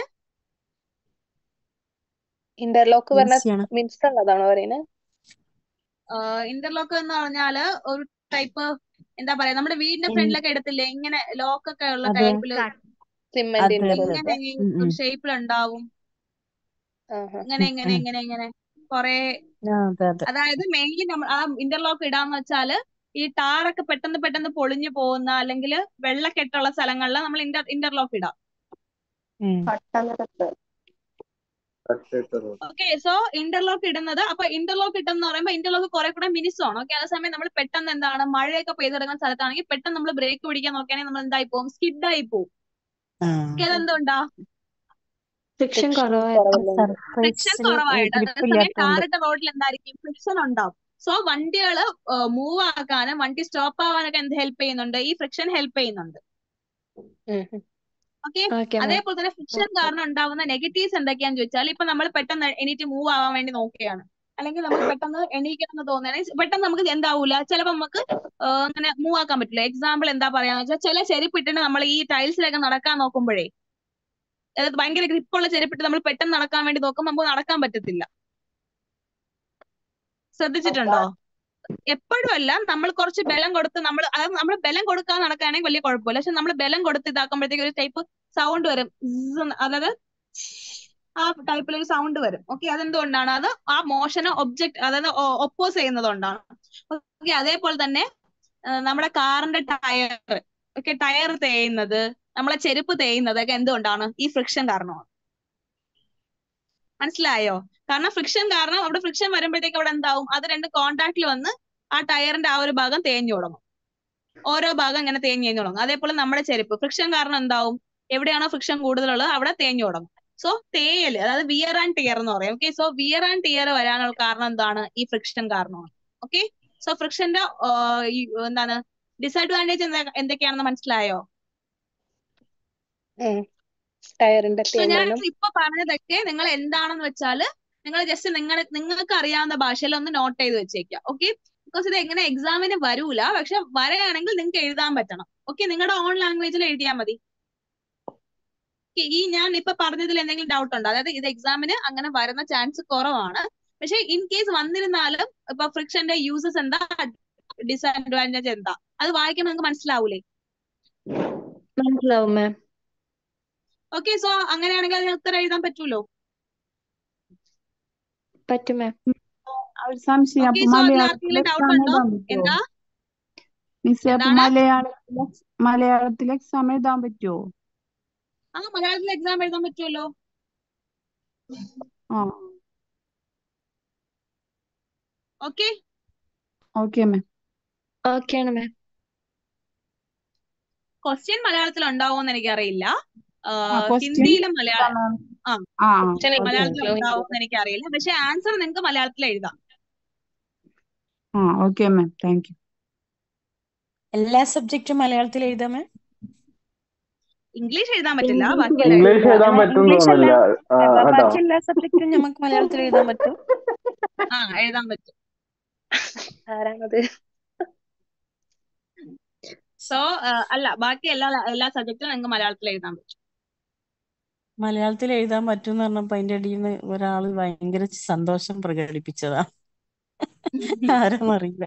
ഇന്റർലോക്ക് പറഞ്ഞ ഈസിയാണ് മിൻസ് ഉള്ളതാണോ പറയുന്നത് ഇന്റർലോക്ക് എന്ന് പറഞ്ഞാല് ഒരു ടൈപ്പ് എന്താ പറയാ നമ്മുടെ വീടിന്റെ ഫ്രണ്ടിലൊക്കെ എടുത്തില്ലേ ഇങ്ങനെ ലോക്ക് ഒക്കെ ഉള്ള അതെ ടൈപ്പില് സിമെന്റിന്റെ അതെ ഇങ്ങനെ ഉം ഉം. ഷേപ്പിലുണ്ടാവും ആഹാ ഇങ്ങനെ ഉം ഇങ്ങനെ ഉം. ഇങ്ങനെ ഇങ്ങനെ കൊറേ ആ, അതെ അതെ അതായത് മെയിൻലി നമ്മൾ ആ ഇന്റർലോക്ക് ഇടാന്ന് വെച്ചാല് ഈ ടാറൊക്കെ പെട്ടെന്ന് പെട്ടെന്ന് പൊളിഞ്ഞു പോകുന്ന അല്ലെങ്കിൽ വെള്ളക്കെട്ടുള്ള സ്ഥലങ്ങളിൽ നമ്മൾ ഇന്റർ ഇന്റർലോക്ക് ഇടാം ഉം. കട്ടയിട്ട റോഡ് ഓക്കെ സോ ഇന്റർലോക്ക് ഇടുന്നത് അപ്പൊ ഇന്റർലോക്ക് ഇട്ടെന്ന് പറയുമ്പോൾ ഇന്റർലോക്ക് കുറെ കൂടെ മിനിസമാണ് ഓക്കെ അതേസമയം നമ്മൾ പെട്ടെന്ന് എന്താണ് മഴയൊക്കെ പെയ്ത് കിടക്കുന്ന സ്ഥലത്താണെങ്കിൽ പെട്ടെന്ന് നമ്മൾ ബ്രേക്ക് പിടിക്കാൻ നോക്കുകയാണെങ്കിൽ നമ്മൾ എന്തായി പോകും സ്കിഡ് ആയി പോകും ആ. ഓക്കെ അതെന്തുകൊണ്ടാ ഫ്രിക്ഷൻ ഫ്രിക്ഷൻ കുറവായിരുന്നു കുറവുള്ളത് ഫ്രിക്ഷൻ സർഫേസിൽ കുറവായിട്ട് അതേസമയം ഗ്രിപ്പില്ലാത്തോണ്ട് ടാറിട്ട റോഡിൽ എന്തായിരിക്കും ഫ്രിക്ഷൻ ഉണ്ടാവും സോ വണ്ടികൾ മൂവ് ആക്കാനും വണ്ടി സ്റ്റോപ്പ് ആവാനൊക്കെ എന്ത് ഹെൽപ്പ് ചെയ്യുന്നുണ്ട് ഈ ഫ്രിക്ഷൻ ഹെൽപ്പ് ചെയ്യുന്നുണ്ട് ഉം ഉം. ഓക്കെ ഓക്കെ മാം അതേപോലെ തന്നെ ഫ്രിക്ഷൻ കാരണം ഉണ്ടാവുന്ന നെഗറ്റീവ്സ് എന്തൊക്കെയാന്ന് ചോദിച്ചാൽ ഇപ്പൊ നമ്മൾ പെട്ടെന്ന് എണീറ്റ് മൂവ് ആവാൻ വേണ്ടി നോക്കുകയാണ് അല്ലെങ്കിൽ നമുക്ക് പെട്ടെന്ന് എണീക്കണം എന്ന് തോന്നുകയാണെങ്കിൽ പെട്ടെന്ന് നമുക്ക് എന്താവൂല ചിലപ്പോൾ നമുക്ക് ആ, അങ്ങനെ മൂവ് ആക്കാൻ പറ്റില്ല എക്സാമ്പിൾ എന്താ പറയാന്ന് വെച്ചാൽ ചില ചെരുപ്പിട്ടിട്ട് നമ്മൾ ഈ ടൈൽസിലൊക്കെ നടക്കാൻ നോക്കുമ്പോഴേ അതായത് ഭയങ്കര ഗ്രിപ്പുള്ള ചെരുപ്പിട്ട് നമ്മൾ പെട്ടെന്ന് നടക്കാൻ വേണ്ടി നോക്കുമ്പോൾ നമുക്ക് നടക്കാൻ പറ്റത്തില്ല ശ്രദ്ധിച്ചിട്ടുണ്ടോ എപ്പോഴും അല്ല നമ്മൾ കുറച്ച് ബലം കൊടുത്ത് നമ്മൾ അതായത് നമ്മൾ ബലം കൊടുക്കാതെ നടക്കുകയാണെങ്കിൽ വലിയ കുഴപ്പമില്ല പക്ഷെ നമ്മൾ ബലം കൊടുത്ത് ഇതാക്കുമ്പോഴത്തേക്ക് ഒരു ടൈപ്പ് സൗണ്ട് വരും zzz എന്ന്. അതായത് ആ ടൈപ്പിൽ ഒരു സൗണ്ട് വരും ഓക്കെ അതെന്തുകൊണ്ടാണ് അത് ആ മോഷനെ ഒബ്ജക്ട് അതായത് ഒപ്പോസ് ചെയ്യുന്നത് കൊണ്ടാണ് ഓക്കെ അതേപോലെ തന്നെ ആ, നമ്മുടെ കാറിന്റെ ടയർ ഒക്കെ ടയർ തേയുന്നത് നമ്മളെ ചെരുപ്പ് തേയുന്നത് ഒക്കെ എന്തുകൊണ്ടാണ് ഈ ഫ്രിക്ഷൻ കാരണമാണ് മനസ്സിലായോ കാരണം ഫ്രിക്ഷൻ കാരണം അവിടെ ഫ്രിക്ഷൻ വരുമ്പോഴത്തേക്ക് അവിടെ എന്താവും അത് രണ്ട് കോണ്ടാക്റ്റിൽ വന്ന് ആ ടയറിന്റെ ആ ഒരു ഭാഗം തേഞ്ഞു തുടങ്ങും ഓരോ ഭാഗം ഇങ്ങനെ തേഞ്ഞ് തേഞ്ഞു തുടങ്ങും അതേപോലെ നമ്മുടെ ചെരുപ്പ് ഫ്രിക്ഷൻ കാരണം എന്താവും എവിടെയാണോ ഫ്രിക്ഷൻ കൂടുതലുള്ളത് അവിടെ തേഞ്ഞു തുടങ്ങും സോ തേയല് അതായത് വിയർ ആൻഡ് ടിയർ എന്ന് പറയും okay so wear and tear വരാനുള്ള കാരണം എന്താണ് ഈ ഫ്രിക്ഷൻ കാരണമാണ് ഓക്കെ സോ ഫ്രിക്ഷന്റെ എന്താണ് ഡിസഡ്വാൻറ്റേജ് എന്തൊക്കെയാണെന്ന് മനസ്സിലായോ ഉം. ടയറിന്റെ സോ ഞാൻ തേയ്മാനം ഇപ്പൊ പറഞ്ഞതൊക്കെ നിങ്ങൾ എന്താണെന്ന് വെച്ചാല് നിങ്ങൾ ജസ്റ്റ് നിങ്ങൾ നിങ്ങൾക്ക് അറിയാവുന്ന ഭാഷയിൽ ഒന്ന് നോട്ട് ചെയ്ത് വെച്ചേക്കുക ഓക്കെ ബിക്കോസ് ഇത് എങ്ങനെ എക്സാമിന് വരൂല പക്ഷെ വരെയാണെങ്കിൽ നിങ്ങൾക്ക് എഴുതാൻ പറ്റണം ഓക്കെ നിങ്ങളുടെ ഓൺ ലാംഗ്വേജിൽ എഴുതിയാൽ മതി Okay, ഈ ഞാൻ ഇപ്പൊ പറഞ്ഞതിൽ എന്തെങ്കിലും ഡൗട്ട് ഉണ്ടോ അതായത് ഇത് എക്സാമിന് അങ്ങനെ വരുന്ന ചാൻസ് കുറവാണ് പക്ഷെ ഇൻ കേസ് വന്നിരുന്നാലും ഇപ്പൊ ഫ്രിക്ഷന്റെ യൂസസ് എന്താ ഡിസഡ്വാൻറ്റേജ് എന്താ അത് വായിക്കുമ്പോൾ നിങ്ങൾക്ക് മനസ്സിലാവൂലേ മനസ്സിലാവും മാം ഓക്കെ സോ അങ്ങനെയാണെങ്കിൽ അതിന് ഉത്തരം എഴുതാൻ പറ്റൂലോ പറ്റും മാം ഒരു സംശയം ഓക്കെ അപ്പൊ സോ അതിൽ മലയാളത്തിൽ ആർക്കെങ്കിലും ഡൗട്ട് എക്സാം ഉണ്ടോ എഴുതാൻ എന്താ പറ്റുമോ മിസ്സേ അപ്പൊ മലയാളത്തിൽ മലയാളത്തിൽ എക്സാം എഴുതാൻ പറ്റുമോ ആ മലയാളത്തിൽ എക്സാം എഴുതാൻ പറ്റുമല്ലോ ആ ഓക്കെ ഓക്കെ മാം ഓക്കെയാണ് മാം ക്വസ്റ്റ്യൻ മലയാളത്തിൽ ഉണ്ടാവുമെന്ന് എനിക്കറിയില്ല ആ, ആ ക്വസ്റ്റ്യൻ ഹിന്ദിയിലും മലയാളം ആ ആ Question ഓക്കെ മലയാളത്തിൽ ഇംഗ്ലീഷിലോ ഉണ്ടാവുമെന്ന് എനിക്കറിയില്ല പക്ഷെ ആൻസർ നിങ്ങൾക്ക് മലയാളത്തിൽ എഴുതാം ആ ഓക്കെ മാം താങ്ക് യു എല്ലാ സബ്ജക്റ്റും മലയാളത്തിൽ എഴുതാമേ ഇംഗ്ലീഷ് എഴുതാൻ പറ്റില്ല ഇംഗ്ലീഷ് ബാക്കിയെല്ലാം ഇംഗ്ലീഷ് എഴുതാം എഴുതാൻ പറ്റും ഇംഗ്ലീഷ് അല്ല തോന്നുന്നില്ല ആ, ബ- കേട്ടോ ബാക്കി എല്ലാ സബ്ജക്റ്റും നമുക്ക് മലയാളത്തിൽ എഴുതാൻ പറ്റും ആ എഴുതാൻ പറ്റും ആരാണത് സോ അല്ല ബാക്കി എല്ലാ എല്ലാ സബ്ജക്റ്റും നിങ്ങൾക്ക് മലയാളത്തിൽ എഴുതാൻ പറ്റും മലയാളത്തിൽ എഴുതാൻ പറ്റും എന്ന് പറഞ്ഞപ്പോ അതിന്റെ അടിയിൽ നിന്ന് ഒരാള് ഭയങ്കര സന്തോഷം പ്രകടിപ്പിച്ചതാ ആരാന്നറിയില്ല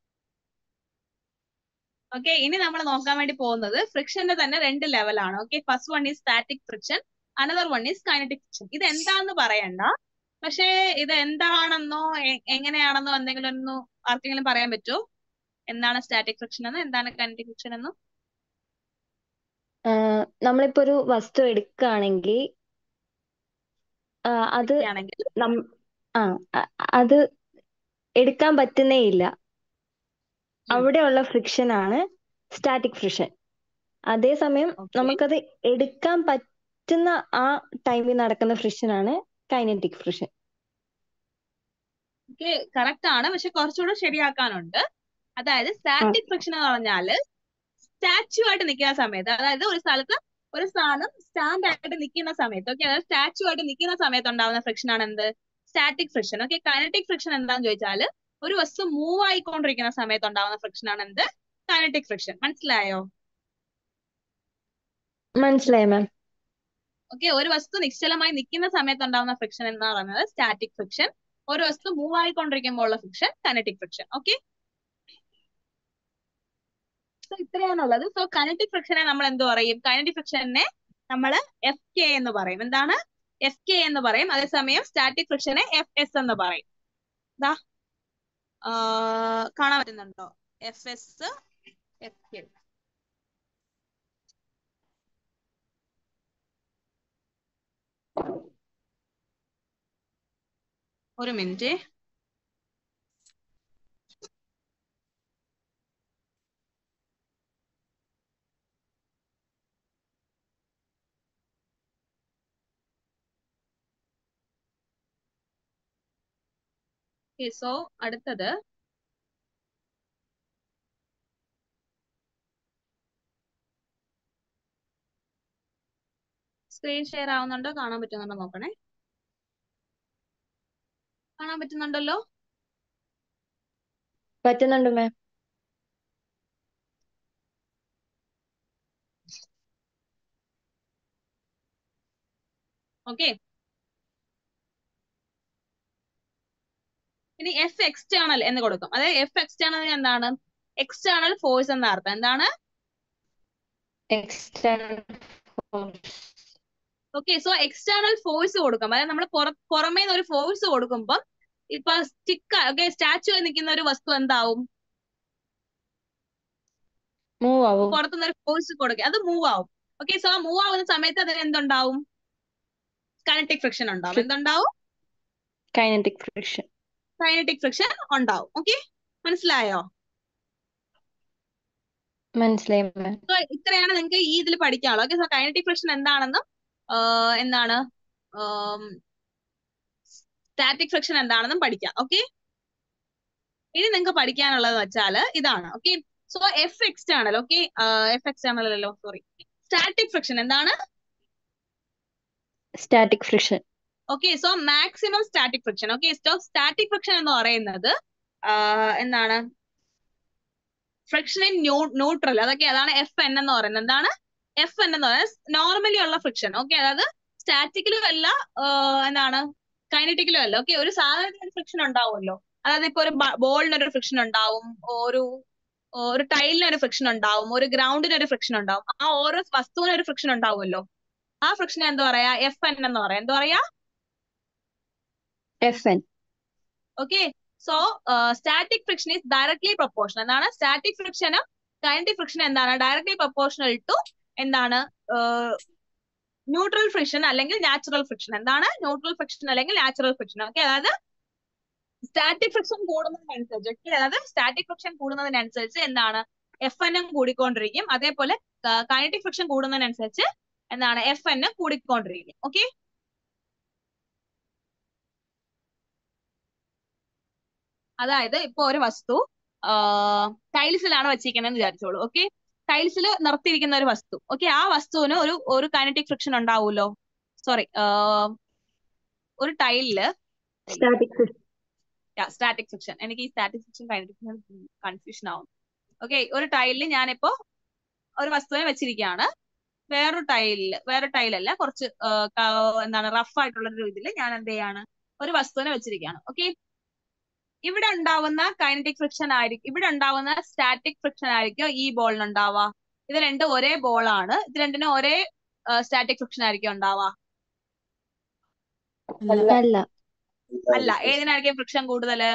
ഓക്കെ ഇനി നമ്മൾ നോക്കാൻ വേണ്ടി പോകുന്നത് ഫ്രിക്ഷന്റെ തന്നെ രണ്ട് ലെവലാണ് okay first one is static friction another one is kinetic friction ഇത് എന്താന്ന് പറയണ്ട പക്ഷേ ഇത് എന്താണെന്നോ എ- എങ്ങനെയാണെന്നോ എന്തെങ്കിലും ഒന്ന് ആർക്കെങ്കിലും പറയാൻ പറ്റുമോ എന്താണ് സ്റ്റാറ്റിക് ഫ്രിക്ഷൻ എന്ന് എന്താണ് കൈനറ്റിക് ഫ്രിക്ഷൻ എന്ന് ആഹ് നമ്മളിപ്പോ ഒരു വസ്തു എടുക്കുകയാണെങ്കിൽ ആഹ് അത് ആണെങ്കിൽ നം ആ അ- അത് എടുക്കാൻ പറ്റുന്നേ ഇല്ല അവിടെയുള്ള ഫ്രിക്ഷൻ ആണ് സ്റ്റാറ്റിക് ഫ്രിക്ഷൻ അതേസമയം ഓക്കെ നമുക്കത് എടുക്കാൻ പറ്റുന്ന ആ ടൈമിൽ നടക്കുന്ന ഫ്രിക്ഷൻ ആണ് കൈനറ്റിക് ഫ്രിക്ഷൻ ഓക്കെ കറക്റ്റ് ആണ് പക്ഷെ കുറച്ചുകൂടെ ശരിയാക്കാനുണ്ട് അതായത് സ്റ്റാറ്റിക് ഫ്രിക്ഷൻ എന്ന് പറഞ്ഞാല് സ്റ്റാച്യു ആയിട്ട് നിൽക്കുന്ന സമയത്ത് അതായത് ഒരു സ്ഥലത്ത് ഒരു സാധനം സ്റ്റാൻഡ് ആയിട്ട് നിൽക്കുന്ന സമയത്ത് ഓക്കെ അതായത് സ്റ്റാച്യു ആയിട്ട് നിൽക്കുന്ന സമയത്ത് ഉണ്ടാവുന്ന ഫ്രിക്ഷൻ ആണ് എന്ത് static friction okay kinetic friction എന്താന്ന് ചോദിച്ചാല് ഒരു വസ്തു മൂവ് ആയിക്കൊണ്ടിരിക്കുന്ന സമയത്ത് ഉണ്ടാവുന്ന ഫ്രിക്ഷൻ ആണ് എന്ത് കൈനറ്റിക് ഫ്രിക്ഷൻ മനസ്സിലായോ മനസ്സിലായി മാം ഓക്കെ ഒരു വസ്തു നിശ്ചലമായി നിൽക്കുന്ന സമയത്ത് ഉണ്ടാവുന്ന ഫ്രിക്ഷൻ എന്ന് പറയുന്നത് സ്റ്റാറ്റിക് ഫ്രിക്ഷൻ ഒരു വസ്തു മൂവ് ആയിക്കൊണ്ടിരിക്കുമ്പോൾ ഉള്ള friction kinetic friction okay so ഇത്രയാണുള്ളത് സോ കൈനറ്റിക് ഫ്രിക്ഷനെ നമ്മൾ എന്ത് പറയും കൈനറ്റിക് ഫ്രിക്ഷനെ നമ്മൾ എഫ് കെ എന്ന് പറയും എന്താണ് എഫ് കെ എന്ന് പറയും അതേസമയം സ്റ്റാറ്റിക് ഫ്രിക്ഷനെ എഫ് എസ് എന്ന് പറയും ദാ ആ, കാണാൻ പറ്റുന്നുണ്ടോ എഫ് എസ് എഫ് കെ ഒരു മിനിറ്റ് സോ അടുത്തത് സ്ക്രീൻ ഷെയർ ആവുന്നുണ്ടോ കാണാൻ പറ്റുന്നുണ്ടോ നോക്കണേ കാണാൻ പറ്റുന്നുണ്ടല്ലോ പറ്റുന്നുണ്ട് മാം ഓക്കെ ഇനി എഫ് എക്സ്റ്റേണൽ എന്ന് കൊടുക്കും അതായത് എഫ് എക്സ്റ്റേണൽ എന്താണ് എക്സ്റ്റേണൽ ഫോഴ്സ് എന്ന അർത്ഥം എന്താണ് external okay so external force കൊടുക്കും അതായത് നമ്മൾ പുറമേ നിന്ന് ഒരു ഫോഴ്സ് കൊടുക്കുമ്പോൾ ഇപ്പൊ സ്റ്റിക്ക് ഓക്കെ സ്റ്റാച്ചു നിൽക്കുന്ന ഒരു വസ്തു എന്താവും മൂവ് ആവും പുറത്തുനിന്ന് ഒരു ഫോഴ്സ് കൊടുക്കുക അത് മൂവ് ആവും ഓക്കെ സോ ആ മൂവ് ആവുന്ന സമയത്ത് അതിന് എന്തുണ്ടാവും കൈനറ്റിക് ഫ്രിക്ഷൻ ഉണ്ടാവും എന്തുണ്ടാവും കൈനറ്റിക് ഫ്രിക്ഷൻ കൈനറ്റിക് ഫ്രിക്ഷൻ ഉണ്ടാവും ഓക്കെ മനസ്സിലായോ മനസ്സിലായി മാം സോ ഇത്രയാണ് നിങ്ങൾക്ക് ഈ ഇതിൽ പഠിക്കാനുള്ളത് ഓക്കെ സോ കൈനറ്റിക് ഫ്രിക്ഷൻ എന്താണെന്നും ആഹ് എന്താണ് സ്റ്റാറ്റിക് ഫ്രിക്ഷൻ എന്താണെന്നും പഠിക്കാം ഓക്കെ ഇനി നിങ്ങൾക്ക് പഠിക്കാനുള്ളത് വെച്ചാൽ ഇതാണ് okay so f external okay f external അല്ലല്ലോ സോറി സ്റ്റാറ്റിക് ഫ്രിക്ഷൻ എന്താണ് static friction okay so maximum static friction okay so static friction എന്ന് പറയുന്നത് ആഹ് എന്താണ് ഫ്രിക്ഷൻ ഇൻ ന്യൂട്രൽ അതൊക്കെ അതാണ് എഫ് എൻ എന്ന് പറയുന്നത് എന്താണ് എഫ് എൻ എന്ന് പറയുന്നത് നോർമലി ഉള്ള ഫ്രിക്ഷൻ ഓക്കെ അതായത് സ്റ്റാറ്റിക്കിലും അല്ല ആഹ് എന്താണ് കൈനറ്റിക്കിലും അല്ല ഓക്കെ ഒരു സാധാരണ ഫ്രിക്ഷൻ ഉണ്ടാവുമല്ലോ അതായത് ഇപ്പൊ ഒരു ബോളിന് ഒരു ഫ്രിക്ഷൻ ഉണ്ടാവും ഒരു ഒരു ടൈലിന് ഒരു ഫ്രിക്ഷൻ ഉണ്ടാവും ഒരു ഗ്രൗണ്ടിന് ഒരു ഫ്രിക്ഷൻ ഉണ്ടാവും ആ ഓരോ വസ്തുവിന് ഒരു ഫ്രിക്ഷൻ ഉണ്ടാവുമല്ലോ ആ ഫ്രിക്ഷൻ എന്താ പറയാ എഫ് എൻ എന്ന് പറയാം എന്താ പറയാ f N okay so static friction is directly proportional എന്താണ് സ്റ്റാറ്റിക് ഫ്രിക്ഷനും കൈനറ്റിക് ഫ്രിക്ഷൻ എന്താണ് ഡയറക്ട്ലി പ്രൊപ്പോർഷണൽ ടു എന്താണ് ന്യൂട്രൽ ഫ്രിക്ഷൻ അല്ലെങ്കിൽ നാച്ചുറൽ ഫ്രിക്ഷൻ എന്താണ് ന്യൂട്രൽ ഫ്രിക്ഷൻ അല്ലെങ്കിൽ നാച്ചുറൽ ഫ്രിക്ഷൻ ഓക്കെ അതായത് സ്റ്റാറ്റിക് ഫ്രിക്ഷൻ കൂടുന്നതിനനുസരിച്ച് okay, അതായത് സ്റ്റാറ്റിക് ഫ്രിക്ഷൻ കൂടുന്നതിനനുസരിച്ച് എന്താണ് എഫ് എന്നും കൂടിക്കൊണ്ടിരിക്കും അതേപോലെ കൈനറ്റിക് ഫ്രിക്ഷൻ കൂടുന്നതിനനുസരിച്ച് എന്താണ് എഫ് എൻ കൂടിക്കൊണ്ടിരിക്കും ഓക്കെ അതായത് ഇപ്പൊ ഒരു വസ്തു ടൈൽസിലാണ് വെച്ചിരിക്കുന്നതെന്ന് വിചാരിച്ചോളൂ ഓക്കെ ടൈൽസിൽ നിർത്തിയിരിക്കുന്ന ഒരു വസ്തു ഓക്കെ ആ വസ്തുവിന് ഒരു ഒരു കൈനറ്റിക് ഫ്രിക്ഷൻ ഉണ്ടാവുമല്ലോ സോറി ഒരു ടൈലില് സ്റ്റാറ്റിക് ഫ്രിക്ഷൻ സ്റ്റാറ്റിക് ഫ്രിക്ഷൻ എനിക്ക് ഈ സ്റ്റാറ്റിക് ഫ്രിക്ഷൻ കൈനറ്റിക് കൺഫ്യൂഷൻ ആവും ഓക്കെ ഒരു ടൈലിൽ ഞാനിപ്പോ ഒരു വസ്തുവിനെ വെച്ചിരിക്കുകയാണ് വേറൊരു ടൈലില് വേറെ ടൈലല്ല കുറച്ച് ആ, ക- എന്താണ് റഫ് ആയിട്ടുള്ള ഒരു ഇതിൽ ഞാൻ എന്ത് ചെയ്യാണ് ഒരു വസ്തുവിനെ വെച്ചിരിക്കുകയാണ് ഓക്കെ ഇവിടെ ഉണ്ടാവുന്ന കൈനറ്റിക് ഫ്രിക്ഷൻ ആയിരിക്കും ഇവിടെ ഉണ്ടാവുന്ന സ്റ്റാറ്റിക് ഫ്രിക്ഷൻ ആയിരിക്കും ഈ ബോളിന് ഉണ്ടാവുക ഇത് രണ്ടും ഒരേ ബോളാണ് ഇത് രണ്ടിനും ഒരേ സ്റ്റാറ്റിക് ഫ്രിക്ഷൻ ആയിരിക്കും ഉണ്ടാവുക അല്ല അല്ല അല്ല ഏതിനായിരിക്കും ഫ്രിക്ഷൻ കൂടുതല്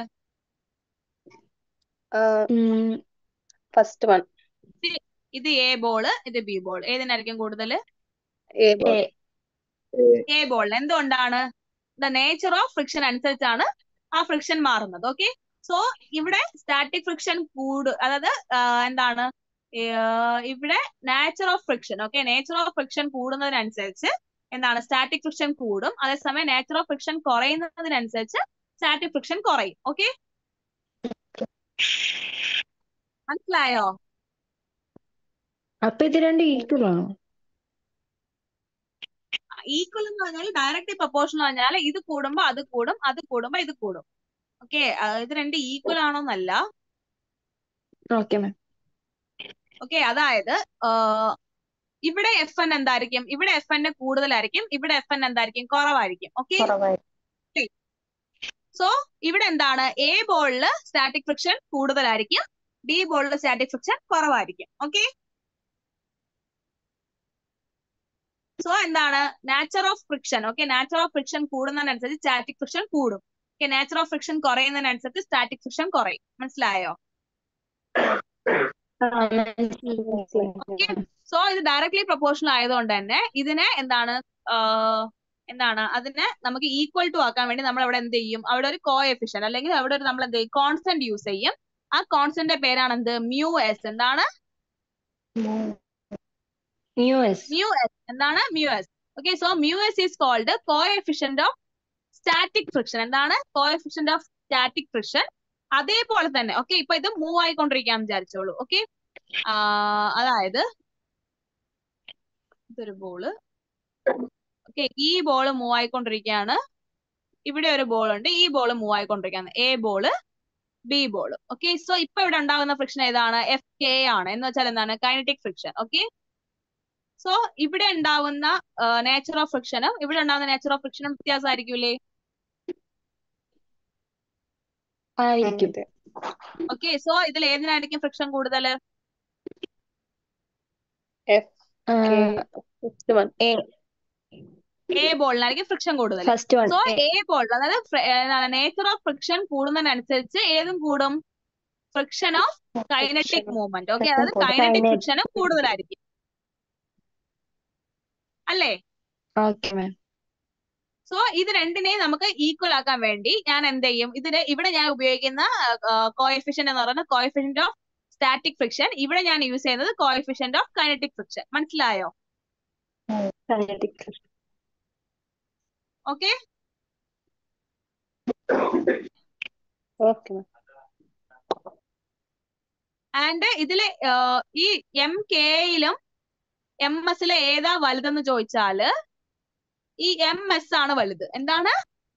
ഫസ്റ്റ് വൺ ഇത് എ ബോള് ഇത് ബി ബോൾ ഏതിനായിരിക്കും കൂടുതൽ എ ബോൾ എ എ ബോളിന് എന്തുകൊണ്ടാണ് ദ നേച്ചർ ഓഫ് ഫ്രിക്ഷൻ അനുസരിച്ചാണ് ആ ഫ്രിക്ഷൻ മാറുന്നത് ഓക്കെ സോ ഇവിടെ സ്റ്റാറ്റിക് ഫ്രിക്ഷൻ കൂട് അതായത് ആ, എന്താണ് ഏ, ഇവിടെ nature of friction okay nature of friction കൂടുന്നതിനനുസരിച്ച് എന്താണ് സ്റ്റാറ്റിക് ഫ്രിക്ഷൻ കൂടും അതേസമയം നേച്ചർ ഓഫ് ഫ്രിക്ഷൻ കുറയുന്നതിനനുസരിച്ച് സ്റ്റാറ്റിക് ഫ്രിക്ഷൻ കുറയും ഓക്കെ മനസ്സിലായോ അപ്പൊ ഇത് രണ്ട് ഈക്വൽ ആണോ ഈക്വൽ എന്ന് പറഞ്ഞാൽ ഡയറക്ട്ലി പ്രൊപ്പോർഷണൽ പറഞ്ഞാൽ ഇത് കൂടുമ്പോ അത് കൂടും അത് കൂടുമ്പോ ഇത് കൂടും ഓക്കെ ഇത് രണ്ട് ഈക്വൽ ആണോന്നല്ല ഓക്കെ മാം ഓക്കെ അതായത് ആ, ഇവിടെ എഫ് എൻ എന്തായിരിക്കും ഇവിടെ എഫ് എൻ കൂടുതലായിരിക്കും ഇവിടെ എഫ് എൻ എന്തായിരിക്കും കുറവായിരിക്കും ഓക്കെ സോ ഇവിടെ എന്താണ് എ ബോളില് സ്റ്റാറ്റിക് ഫ്രിക്ഷൻ കൂടുതലായിരിക്കും ബി ബോളില് സ്റ്റാറ്റിക് ഫ്രിക്ഷൻ കുറവായിരിക്കും ഓക്കെ സോ എന്താണ് nature of friction okay nature of friction കൂടുന്നതിനനുസരിച്ച് സ്റ്റാറ്റിക് ഫ്രിക്ഷൻ കൂടും ഓക്കെ നാച്ചർ ഓഫ് ഫ്രിക്ഷൻ കുറയുന്നതിനനുസരിച്ച് സ്റ്റാറ്റിക് ഫ്രിക്ഷൻ കുറയും മനസ്സിലായോ ആ മനസ്സിലായി മനസ്സിലായി ഓക്കെ സോ ഇത് ഡയറക്ട്ലി പ്രൊപ്പോർഷണൽ ആയതുകൊണ്ട് തന്നെ ഇതിനെ എന്താണ് ആഹ് എന്താണ് അതിനെ നമുക്ക് ഈക്വൽ ടു ആക്കാൻ വേണ്ടി നമ്മൾ അവിടെ എന്ത് ചെയ്യും അവിടെ ഒരു കോ എഫിഷ്യൻ അല്ലെങ്കിൽ അവിടെ ഒരു നമ്മൾ എന്ത് ചെയ്യും കോൺസ്റ്റന്റ് യൂസ് ചെയ്യും ആ കോൺസ്റ്റന്റിന്റെ പേരാണ് എന്ത് മ്യൂ എസ് എന്താണ് ന്യൂ എസ് മ്യൂ എസ് എന്താണ് mu S okay so mu S is called coefficient of static friction എന്താണ് coefficient of static friction അതേപോലെ തന്നെ ഓക്കെ ഇപ്പൊ ഇത് മൂവ് ആയിക്കൊണ്ടിരിക്കാന്ന് വിചാരിച്ചോളൂ ഓക്കെ അതായത് ഇതൊരു ബോള് ഓക്കെ ഈ ബോള് മൂവ് ആയിക്കൊണ്ടിരിക്കുകയാണ് ഇവിടെ ഒരു ബോൾ ഉണ്ട് ഈ ബോൾ മൂവ് ആയിക്കൊണ്ടിരിക്കുകയാണ് A ball B ball okay so ഇപ്പൊ ഇവിടെ ഉണ്ടാകുന്ന ഫ്രിക്ഷൻ ഏതാണ് എഫ് കെ ആണ് എന്ന് വെച്ചാൽ എന്താണ് കൈനറ്റിക് ഫ്രിക്ഷൻ ഓക്കെ സോ ഇവിടെ ഉണ്ടാവുന്ന നേച്ചർ ഓഫ് ഫ്രിക്ഷനും ഇവിടെ ഉണ്ടാകുന്ന നേച്ചർ ഓഫ് ഫ്രിക്ഷനും വ്യത്യാസമായിരിക്കൂലേ ആയിരിക്കും അതെ ഓക്കെ സോ ഇതിൽ ഏതിനായിരിക്കും ഫ്രിക്ഷൻ കൂടുതൽ എഫ് ആ, K first one A A ബോളിനായിരിക്കും ഫ്രിക്ഷൻ കൂടുതൽ first one so A A ball അതായത് നേച്ചർ ഓഫ് ഫ്രിക്ഷൻ കൂടുന്നതിനനുസരിച്ച് ഏതും കൂടും friction of kinetic movement okay അതായത് കൈനറ്റിക് Kinetic. ഫ്രിക്ഷനും കൂടുതലായിരിക്കും അല്ലേ ഓക്കെ മാം സോ ഇത് രണ്ടിനെയും നമുക്ക് ഈക്വൽ ആക്കാൻ വേണ്ടി ഞാൻ എന്ത് ചെയ്യും ഇതിന് ഇവിടെ ഞാൻ ഉപയോഗിക്കുന്ന കോഎഫിഷ്യന്റ് എന്ന് പറയുന്നത് കോഎഫിഷ്യന്റ് ഓഫ് സ്റ്റാറ്റിക് ഫ്രിക്ഷൻ ഇവിടെ ഞാൻ യൂസ് ചെയ്യുന്നത് കോഎഫിഷ്യന്റ് ഓഫ് കൈനറ്റിക് ഫ്രിക്ഷൻ മനസ്സിലായോ kinetic okay okay ma'am and ഇതില് ആഹ് ഈ എം കെയിലും എം എസിലെ ഏതാ വലുതെന്ന് ചോദിച്ചാല് ഈ എം എസ് ആണ് വലുത് എന്താണ്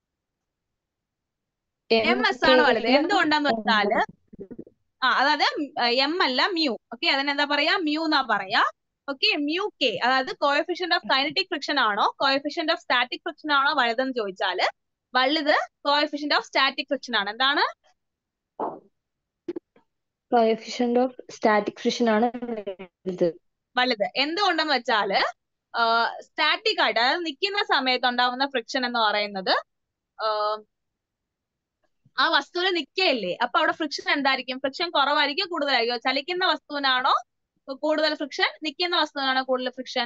എം എസ് ആണ് വലുത് എന്തുകൊണ്ടാന്ന് വെച്ചാല് ആ അതായത് എം അല്ല മ്യൂ ഓക്കെ അതിനെന്താ പറയാ മ്യൂ എന്നാ പറയാ ഓക്കെ മ്യൂ കെ അതായത് കോഎഫിഷ്യന്റ് ഓഫ് കൈനറ്റിക് ഫ്രിക്ഷൻ ആണോ കോഎഫിഷ്യന്റ് ഓഫ് സ്റ്റാറ്റിക് ഫ്രിക്ഷൻ ആണോ വലുതെന്ന് ചോദിച്ചാല് വലുത് കോഎഫിഷ്യന്റ് ഓഫ് സ്റ്റാറ്റിക് ഫ്രിക്ഷൻ ആണ് എന്താണ് കോഎഫിഷ്യന്റ് ഓഫ് സ്റ്റാറ്റിക് ഫ്രിക്ഷൻ ആണ് ഇത് വലുത് എന്തുകൊണ്ടെന്ന് വെച്ചാല് സ്റ്റാറ്റിക് ആയിട്ട് അതായത് നിൽക്കുന്ന സമയത്ത് ഉണ്ടാവുന്ന ഫ്രിക്ഷൻ എന്ന് പറയുന്നത് ആഹ് ആ വസ്തുവിൽ നിൽക്കുകയല്ലേ അപ്പൊ അവിടെ ഫ്രിക്ഷൻ എന്തായിരിക്കും ഫ്രിക്ഷൻ കുറവായിരിക്കും കൂടുതലായിരിക്കും ചലിക്കുന്ന വസ്തുവിനാണോ കൂടുതൽ ഫ്രിക്ഷൻ നിൽക്കുന്ന വസ്തുവിനാണോ കൂടുതൽ ഫ്രിക്ഷൻ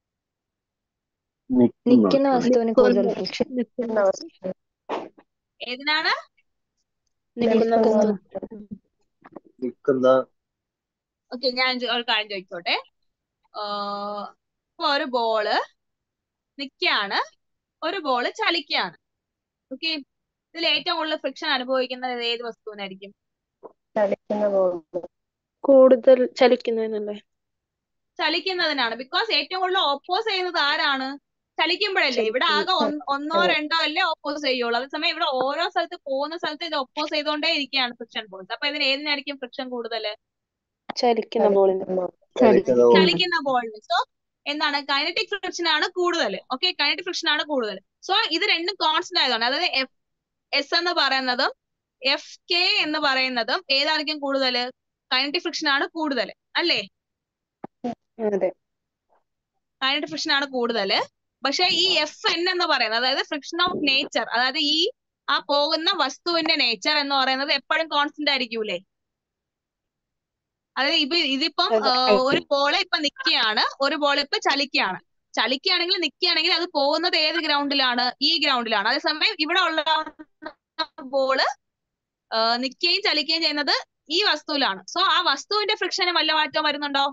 നിൽക്കുന്ന വസ്തുവിന് കൂടുതൽ ഫ്രിക്ഷൻ നിൽക്കുന്ന വസ്തു ഏതിനാണ് നിൽക്കുന്ന വസ്തു നിൽക്കുന്ന ഓക്കെ ഞാൻ ചോ- ഒരു കാര്യം ചോദിച്ചോട്ടെ ആഹ് ഇപ്പൊ ഒരു ബോള് നിൽക്കുകയാണ് ഒരു ബോള് ചലിക്കുകയാണ് ഓക്കെ ഇതിൽ ഏറ്റവും കൂടുതൽ ഫ്രിക്ഷൻ അനുഭവിക്കുന്നത് ഏത് വസ്തുവിനായിരിക്കും ചലിക്കുന്ന ബോൾ കൂടുതൽ ചലിക്കുന്നതിനല്ലേ ചലിക്കുന്നതിനാണ് ബിക്കോസ് ഏറ്റവും കൂടുതൽ ഓപ്പോസ് ചെയ്യുന്നത് ആരാണ് ചലിക്കുമ്പോഴല്ലേ ഇവിടെ ആകെ ഒന്ന് ഒന്നോ രണ്ടോ അല്ലേ ഓപ്പോസ് ചെയ്യുള്ളൂ അതേസമയം ഇവിടെ ഓരോ സ്ഥലത്ത് പോകുന്ന സ്ഥലത്ത് ഇത് ഒപ്പോസ് ചെയ്തുകൊണ്ടേ ഇരിക്കുകയാണ് ഫ്രിക്ഷൻ ഫോഴ്സ് അപ്പൊ ഇതിന് ഏതിനായിരിക്കും ഫ്രിക്ഷൻ കൂടുതൽ ചലിക്കുന്ന ബോളിന്റെ ചലിക്കുന്ന ബോൾ ചലിക്കുന്ന ബോളിന് സോ എന്താണ് കൈനറ്റിക് ഫ്രിക്ഷൻ ആണ് കൂടുതൽ ഓക്കെ കൈനറ്റിക് ഫ്രിക്ഷൻ ആണ് കൂടുതൽ സോ ഇത് രണ്ടും കോൺസ്റ്റന്റ് ആയതുകൊണ്ട് അതായത് എഫ് എസ് എന്ന് പറയുന്നതും എഫ് കെ എന്ന് പറയുന്നതും ഏതായിരിക്കും കൂടുതൽ കൈനറ്റിക് ഫ്രിക്ഷൻ ആണ് കൂടുതൽ അല്ലേ അതെ കൈനറ്റിക് ഫ്രിക്ഷൻ ആണ് കൂടുതൽ പക്ഷെ ഈ എഫ് എൻ എന്ന് പറയുന്നത് അതായത് ഫ്രിക്ഷൻ ഓഫ് നേച്ചർ അതായത് ഈ ആ പോകുന്ന വസ്തുവിന്റെ നേച്ചർ എന്ന് പറയുന്നത് എപ്പോഴും കോൺസ്റ്റന്റ് ആയിരിക്കൂലേ അതായത് ഇപ്പൊ ഇതിപ്പം അതെ. ആ, ഒരു ബോള് ഇപ്പൊ നിക്കുകയാണ് ഒരു ബോൾ ഇപ്പൊ ചലിക്കുകയാണ് ചലിക്കുകയാണെങ്കിൽ നിക്കുകയാണെങ്കിൽ അത് പോകുന്നത് ഏത് ഗ്രൗണ്ടിലാണ് ഈ ഗ്രൗണ്ടിലാണ് അതേസമയം ഇവിടെ ഉള്ള ബോള് നിക്കുകയും ചലിക്കുകയും ചെയ്യുന്നത് ഈ വസ്തുവിലാണ് സോ ആ വസ്തുവിന്റെ ഫ്രിക്ഷന് വല്ല മാറ്റവും വരുന്നുണ്ടോ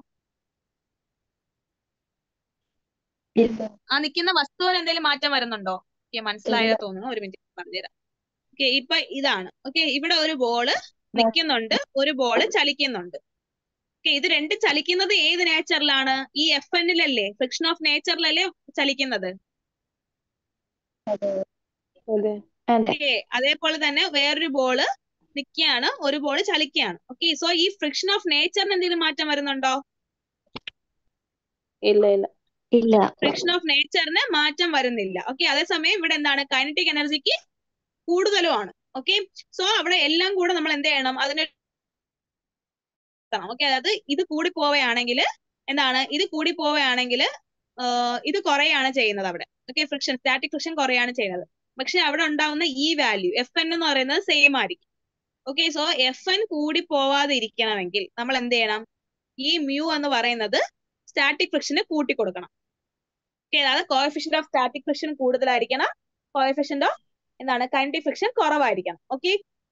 ആ നിൽക്കുന്ന വസ്തുവിന് എന്തെങ്കിലും മാറ്റം വരുന്നുണ്ടോ ഓക്കെ മനസ്സിലായോ തോന്നുന്നു ഒരു മിനിറ്റ് പറഞ്ഞുതരാം ഓക്കെ ഇപ്പൊ ഇതാണ് ഓക്കെ ഇവിടെ ഒരു ബോള് നിൽക്കുന്നുണ്ട് ഒരു ബോള് ചലിക്കുന്നുണ്ട് ഓക്കെ ഇത് രണ്ട് ചലിക്കുന്നത് ഏത് നേച്ചറിലാണ് ഈ എഫ് എന്നിലല്ലേ ഫ്രിക്ഷൻ ഓഫ് നേച്ചറിലല്ലേ ചലിക്കുന്നത് അതെ അതെ ഓക്കെ അതേപോലെ തന്നെ വേറൊരു ബോള് നിൽക്കുകയാണ് ഒരു ബോള് ചലിക്കുകയാണ് ഓക്കെ സോ ഈ ഫ്രിക്ഷൻ ഓഫ് നേച്ചറിന് എന്തെങ്കിലും മാറ്റം വരുന്നുണ്ടോ ഇല്ല ഇല്ല ഇല്ല ഫ്രിക്ഷൻ ഓഫ് നേച്ചറിന് മാറ്റം വരുന്നില്ല ഓക്കെ അതേസമയം ഇവിടെ എന്താണ് കൈനറ്റിക് എനർജിക്ക് കൂടുതലുമാണ് ഓക്കെ സോ അവിടെ എല്ലാം കൂടെ നമ്മൾ എന്ത് ചെയ്യണം അതിന് ഓക്കെ അതായത് ഇത് കൂടി പോവുകയാണെങ്കിൽ എന്താണ് ഇത് കൂടി പോവുകയാണെങ്കിൽ ഇത് കുറയാണ് ചെയ്യുന്നത് അവിടെ ഓക്കെ ഫ്രിക്ഷൻ സ്റ്റാറ്റിക് ഫ്രിക്ഷൻ കുറയാണ് ചെയ്യുന്നത് പക്ഷെ അവിടെ ഉണ്ടാവുന്ന ഈ വാല്യൂ എഫ് എൻ എന്ന് പറയുന്നത് സെയിം ആയിരിക്കും ഓക്കെ സോ എഫ് എൻ കൂടി പോവാതെ ഇരിക്കണമെങ്കിൽ നമ്മൾ എന്ത് ചെയ്യണം ഈ മ്യൂ എന്ന് പറയുന്നത് സ്റ്റാറ്റിക് ഫ്രിക്ഷന് കൂട്ടി കൊടുക്കണം ഓക്കെ അതായത് കോഎഫിഷ്യന്റ് ഓഫ് സ്റ്റാറ്റിക് ഫ്രിക്ഷൻ കൂടുതലായിരിക്കണം കോഎഫിഷ്യന്റ് ഓഫ് എന്താണ് കൈനറ്റിക് ഫ്രിക്ഷൻ കുറവായിരിക്കണം ഓക്കെ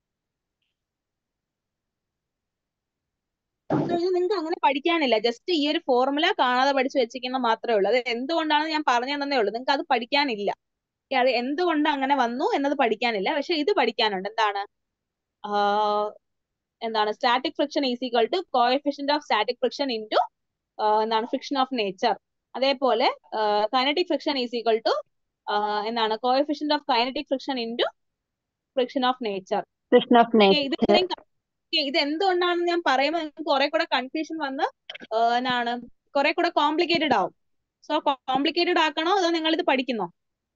നിങ്ങൾക്ക് അങ്ങനെ പഠിക്കാനില്ല ജസ്റ്റ് ഈ ഒരു ഫോർമുല കാണാതെ പഠിച്ചു വെച്ചിരിക്കുന്ന മാത്രമേ ഉള്ളൂ അത് എന്തുകൊണ്ടാണെന്ന് ഞാൻ പറഞ്ഞു തന്നേ ഉള്ളൂ നിങ്ങൾക്ക് അത് പഠിക്കാനില്ല Okay, അത് എന്തുകൊണ്ട് അങ്ങനെ വന്നു എന്നത് പഠിക്കാനില്ല പക്ഷെ ഇത് പഠിക്കാനുണ്ട് എന്താണ് ആഹ് എന്താണ് static friction is equal to coefficient of static friction into എന്താണ് ഫ്രിക്ഷൻ ഓഫ് നേച്ചർ അതേപോലെ kinetic friction is equal to എന്താണ് coefficient of kinetic friction into friction of nature friction of ഇത് നേച്ചർ ഇത്രയും ക- okay, ഇത് എന്തുകൊണ്ടാണെന്ന് ഞാൻ പറയുമ്പോൾ നിങ്ങൾക്ക് കുറെ കൂടെ കൺഫ്യൂഷൻ വന്ന് ആഹ് എന്താണ് കുറെ കൂടെ കോംപ്ലിക്കേറ്റഡ് ആവും സോ കോംപ്ലിക്കേറ്റഡ് ആക്കണോ അതോ നിങ്ങൾ ഇത് പഠിക്കുന്നോ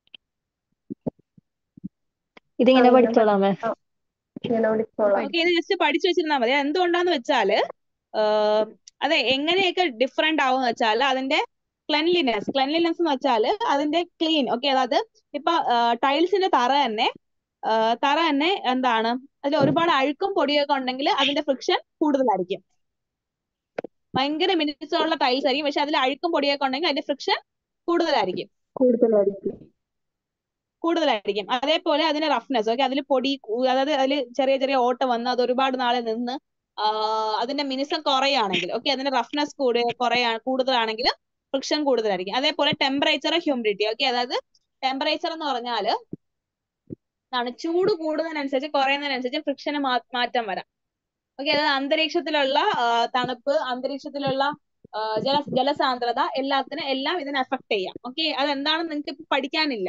ഇതിങ്ങനെ പഠിച്ചോളാം മാം ഇങ്ങനെ വിളിച്ചോളാം ഓക്കെ ഇത് ജസ്റ്റ് പഠിച്ചു വെച്ചിരുന്നാൽ മതി അത് എന്തുകൊണ്ടാന്ന് വെച്ചാല് ആഹ് അതെ എങ്ങനെയൊക്കെ ഡിഫറെന്റ് ആവും എന്ന് വെച്ചാൽ അതിന്റെ ക്ലെൻലിനെസ് ക്ലെൻലിനെസ് എന്ന് വെച്ചാൽ അതിന്റെ ക്ലീൻ ഓക്കെ അതായത് ഇപ്പൊ ടൈൽസിന്റെ തറ തന്നെ ആഹ് തറ തന്നെ എന്താണ് അതിൽ ഒരുപാട് അഴുക്കും പൊടിയൊക്കെ ഉണ്ടെങ്കിൽ അതിന്റെ ഫ്രിക്ഷൻ കൂടുതലായിരിക്കും ഭയങ്കര മിനുസമുള്ള ടൈൽസ് ആയിരിക്കും പക്ഷെ അതിൽ അഴുക്കും പൊടിയൊക്കെ ഉണ്ടെങ്കിൽ അതിന്റെ ഫ്രിക്ഷൻ കൂടുതലായിരിക്കും കൂടുതലായിരിക്കും കൂടുതലായിരിക്കും അതേപോലെ അതിന് റഫ്നെസ് ഓക്കെ അതിൽ പൊടി കൂ- അതായത് അതിൽ ചെറിയ ചെറിയ ഓട്ട വന്ന് അത് ഒരുപാട് നാളെ നിന്ന് ആഹ് അതിന്റെ മിനുസം കുറയാണെങ്കിൽ ഓക്കെ അതിന്റെ റഫ്നെസ് കൂടി കുറയാ കൂടുതലാണെങ്കിൽ ഫ്രിക്ഷൻ കൂടുതലായിരിക്കും അതേപോലെ ടെമ്പറേച്ചർ ഹ്യൂമിഡിറ്റി ഓക്കെ അതായത് ടെമ്പറേച്ചർ എന്ന് പറഞ്ഞാല് എന്താണ് ചൂട് കൂടുന്നതിനനുസരിച്ച് കുറയുന്നതിനനുസരിച്ച് ഫ്രിക്ഷന് മാറ്റം വരാം ഓക്കെ അതായത് അന്തരീക്ഷത്തിലുള്ള ആഹ് തണുപ്പ് അന്തരീക്ഷത്തിലുള്ള ആഹ് ജല ജലസാന്ദ്രത എല്ലാത്തിനും എല്ലാം ഇതിനെ അഫക്ട് ചെയ്യാം ഓക്കെ അതെന്താണെന്ന് നിങ്ങൾക്ക് ഇപ്പൊ പഠിക്കാനില്ല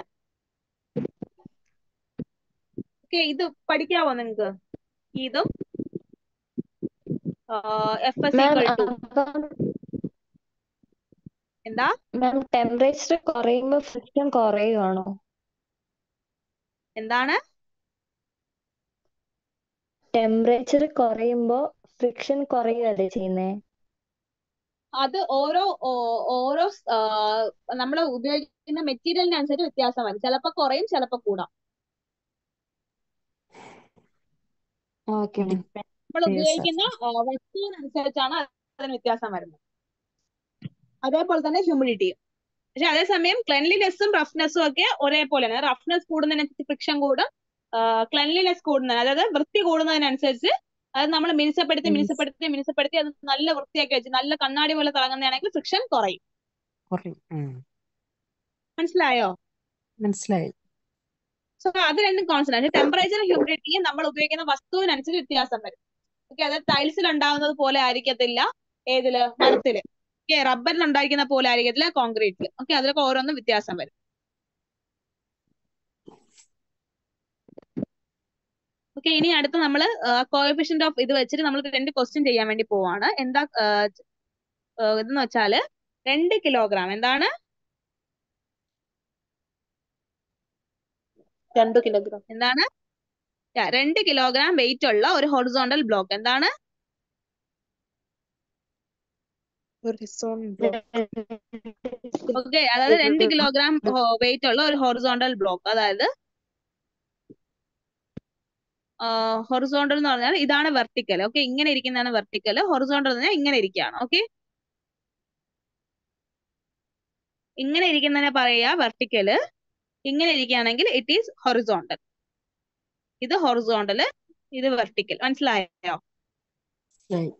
ഓക്കെ ഇത് പഠിക്കാവോ നിങ്ങക്ക് ഇതും F S ma'am equal to അപ്പം എന്താ മാം ടെമ്പറേച്ചർ കുറയുമ്പോ ഫ്രിക്ഷൻ കുറയുവാണോ എന്താണ് ടെമ്പറേച്ചർ കുറയുമ്പോ ഫ്രിക്ഷൻ കുറയുകയല്ലേ ചെയ്യുന്നേ അത് ഓരോ ഓ- ഓരോ നമ്മൾ ഉപയോഗിക്കുന്ന മെറ്റീരിയലിനനുസരിച്ച് വ്യത്യാസം വരും ചിലപ്പോ കുറയും ചിലപ്പോ കൂടാം ഓക്കെ മാം നമ്മൾ ഉപയോഗിക്കുന്ന ആ, വസ്തുവിനനുസരിച്ചാണ് അതിന് വ്യത്യാസം വരുന്നത് അതേപോലെ തന്നെ ഹ്യൂമിഡിറ്റിയും പക്ഷെ അതേസമയം ക്ലെൻലിനെസ്സും റഫ്നെസ്സും ഒക്കെ ഒരേപോലെയാണ് റഫ്നെസ് കൂടുന്നതിനനുസരിച്ച് ഫ്രിക്ഷൻ കൂടും ക്ലെൻലിനെസ് കൂടുന്നതിന് അതായത് വൃത്തി കൂടുന്നതിനനുസരിച്ച് അത് നമ്മൾ മിനുസപ്പെടുത്തി മിനുസപ്പെടുത്തി മിനുസപ്പെടുത്തി അത് നല്ല വൃത്തിയാക്കി വെച്ച് നല്ല കണ്ണാടി പോലെ തിളങ്ങുന്നതാണെങ്കിൽ ഫ്രിക്ഷൻ കുറയും കുറയും ഉം. മനസ്സിലായോ മനസ്സിലായി സോ അത് രണ്ടും കോൺസ്റ്റന്റ് ആണ് ടെമ്പറേച്ചർ ഹ്യൂമിഡിറ്റിയും നമ്മൾ ഉപയോഗിക്കുന്ന വസ്തുവിനനുസരിച്ച് വ്യത്യാസം വരും ഓക്കെ അത് ടൈൽസിൽ ഉണ്ടാകുന്നത് പോലെ ആയിരിക്കത്തില്ല ഏതില് മരത്തില് ഓക്കെ റബ്ബറിൽ ഉണ്ടായിരിക്കുന്ന പോലെ ആയിരിക്കത്തില്ല കോൺക്രീറ്റിൽ ഓക്കെ അതിലൊക്കെ ഓരോന്നും വ്യത്യാസം വരും ഓക്കെ ഇനി അടുത്ത് നമ്മൾ കോഎഫിഷ്യന്റ് ഓഫ് ഇത് വെച്ചിട്ട് നമ്മൾ രണ്ട് ക്വസ്റ്റ്യൻ ചെയ്യാൻ വേണ്ടി പോവാണ് എന്താ ആ, ആ, ഇതെന്ന് വെച്ചാല് രണ്ട് കിലോഗ്രാം എന്താണ് രണ്ടു കിലോഗ്രാം എന്താണ് Yeah, രണ്ട് കിലോഗ്രാം വെയിറ്റ് ഉള്ള ഒരു ഹൊറിസോണ്ടൽ ബ്ലോക്ക് എന്താണ് ഓക്കെ അതായത് രണ്ട് കിലോഗ്രാം വെയിറ്റ് ഉള്ള ഒരു ഹൊറിസോണ്ടൽ ബ്ലോക്ക് അതായത് ഹൊറിസോണ്ടൽ എന്ന് പറഞ്ഞാൽ ഇതാണ് വെർട്ടിക്കൽ ഓക്കെ ഇങ്ങനെ ഇരിക്കുന്നതാണ് വെർട്ടിക്കൽ ഹൊറിസോണ്ടൽ എന്ന് പറഞ്ഞാൽ ഇങ്ങനെ ഇരിക്കുകയാണ് ഓക്കെ ഇങ്ങനെ ഇരിക്കുന്നതിനെ പറയുക വെർട്ടിക്കല് ഇങ്ങനെ ഇരിക്കുകയാണെങ്കിൽ ഇറ്റ് ഈസ് ഹൊറിസോണ്ടൽ ഇത് ഹൊറിസോണ്ടൽ ഇത് വെർട്ടിക്കൽ മനസ്സിലായോ മനസ്സിലായി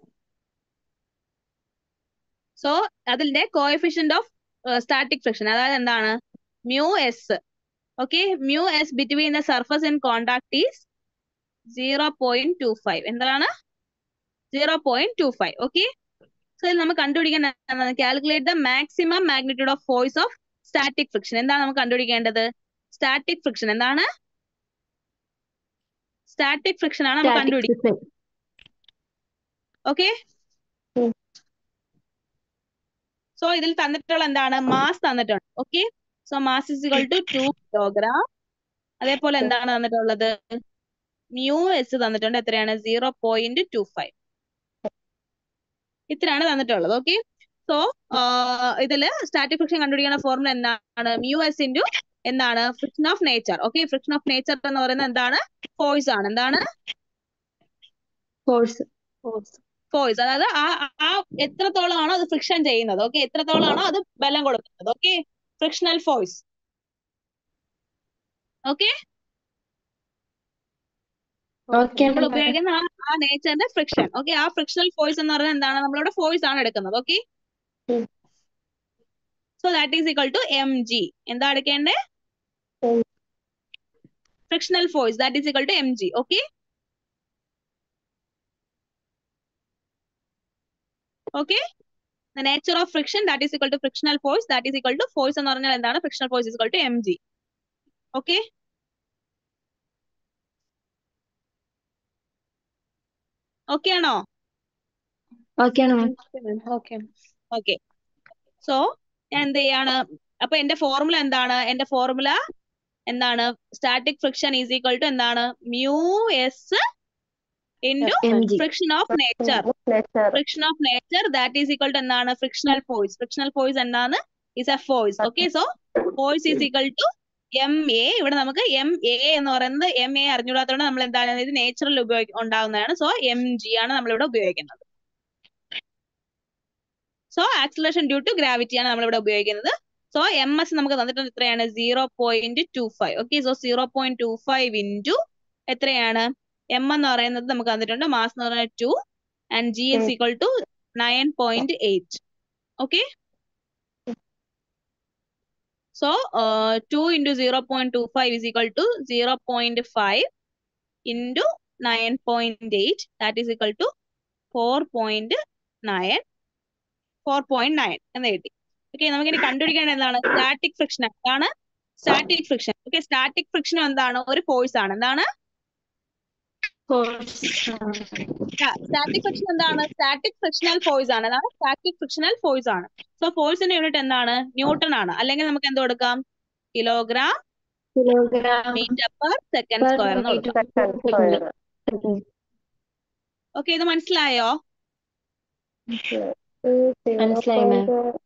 സോ അതിന്റെ കോഎഫിഷ്യന്റ് ഓഫ് സ്റ്റാറ്റിക് ഫ്രിക്ഷൻ അതായത് എന്താണ് mu S okay mu S between the surface in contact is zero point two five എന്താണ് zero point two five okay so ഇതിൽ നമുക്ക് കണ്ടുപിടിക്കാൻ calculate the maximum magnitude of force of static friction എന്താണ് നമുക്ക് കണ്ടുപിടിക്കേണ്ടത് static friction എന്താണ് static friction ആണ് നമ്മൾ സ്റ്റാറ്റിക് കണ്ടുപിടിക്കുന്നത് ഫ്രിക്ഷൻ ഓക്കെ ഉം. സോ ഇതിൽ തന്നിട്ടുള്ള എന്താണ് മാസ് തന്നിട്ടുണ്ട് okay so mass is equal to two kilogram അതേപോലെ എന്താണ് തന്നിട്ടുള്ളത് മ്യൂ എസ് തന്നിട്ടുണ്ട് എത്രയാണ് സീറോ പോയിന്റ് ടു ഫൈവ് ഇത്രയാണ് തന്നിട്ടുള്ളത് ഓക്കെ സോ ഇതില് സ്റ്റാറ്റിക് ഫ്രിക്ഷൻ കണ്ടുപിടിക്കുന്ന ഫോർമുല എന്താണ് മ്യൂ എസ് ഇൻറ്റു എന്താണ് friction of nature okay friction of nature എന്ന് പറയുന്നത് എന്താണ് ഫോഴ്സ് ആണ് എന്താണ് ഫോഴ്സ് ഫോഴ്സ് അതായത് ആ ആ എത്രത്തോളമാണോ അത് ഫ്രിക്ഷൻ ചെയ്യുന്നത് ഓക്കെ എത്രത്തോളമാണോ അത് ബലം കൊടുക്കുന്നത് okay frictional force okay okay നമ്മൾ ഉപയോഗിക്കുന്ന ആ ആ നേച്ചറിന്റെ ഫ്രിക്ഷൻ ഓക്കെ ആ ഫ്രിക്ഷണൽ ഫോഴ്സ് എന്ന് പറയുന്നത് എന്താണ് നമ്മളിവിടെ ഫോഴ്സ് ആണ് എടുക്കുന്നത് ഓക്കെ ഉം. So that is equal to M G എന്താ എടുക്കേണ്ടേ ഉം. Frictional force that is equal to M G okay okay the nature of friction that is equal to frictional force that is equal to force എന്ന് പറഞ്ഞാൽ എന്താണ് frictional force is equal to mg okay okay ആണോ ഓക്കെയാണ് ma'am okay okay so ഞാൻ എന്ത് ചെയ്യാണ് അപ്പൊ എന്റെ ഫോർമുല എന്താണ് എന്റെ ഫോർമുല എന്താണ് static friction is equal to എന്താണ് mu S into M G friction of nature friction of nature that is equal to എന്താണ് ഫ്രിക്ഷണൽ ഫോഴ്സ് ഫ്രിക്ഷണൽ ഫോഴ്സ് എന്താണ് is a force okay so force is equal to M A ഇവിടെ നമുക്ക് M A എന്ന് പറയുന്നത് M A അറിഞ്ഞുകൂടാത്തതുകൊണ്ട് നമ്മൾ എന്താണ് ഇത് natural ഉപയോഗി ഉണ്ടാകുന്നതാണ് സോ എം ജി ആണ് നമ്മളിവിടെ ഉപയോഗിക്കുന്നത് so acceleration due to gravity ആണ് നമ്മളിവിടെ ഉപയോഗിക്കുന്നത് സോ എം എസ് നമുക്ക് തന്നിട്ടുണ്ട് എത്രയാണ് zero point two five okay so zero point two five into എത്രയാണ് എം എന്ന് പറയുന്നത് നമുക്ക് തന്നിട്ടുണ്ട് മാസ് എന്ന് പറയുന്നത് two and G is equal to nine point eight okay so two into zero point two five is equal to zero point five into nine point eight that is equal to four point nine four point nine എന്ന് കിട്ടി okay നമുക്കിനി കണ്ടുപിടിക്കേണ്ടത് എന്താണ് static friction എന്താണ് static friction okay static friction എന്താണ് ഒരു force ആണ് എന്താണ് സ്റ്റാറ്റിക് ഫ്രിക്ഷൻ എന്താണ് സ്റ്റാറ്റിക് ഫ്രിക്ഷണൽ ഫോഴ്സ് ആണ് അതാണ് സ്റ്റാറ്റിക് ഫ്രിക്ഷണൽ ഫോഴ്സ് ആണ് സോ ഫോഴ്സിന്റെ യൂണിറ്റ് എന്താണ് ന്യൂട്ടൺ ആണ് അല്ലെങ്കിൽ നമുക്ക് എന്ത് കൊടുക്കാം kilogram kilogram metre per second square എന്ന് കൊടുക്കാം ഓക്കെ ഇത് മനസ്സിലായോ മനസ്സിലായി മാം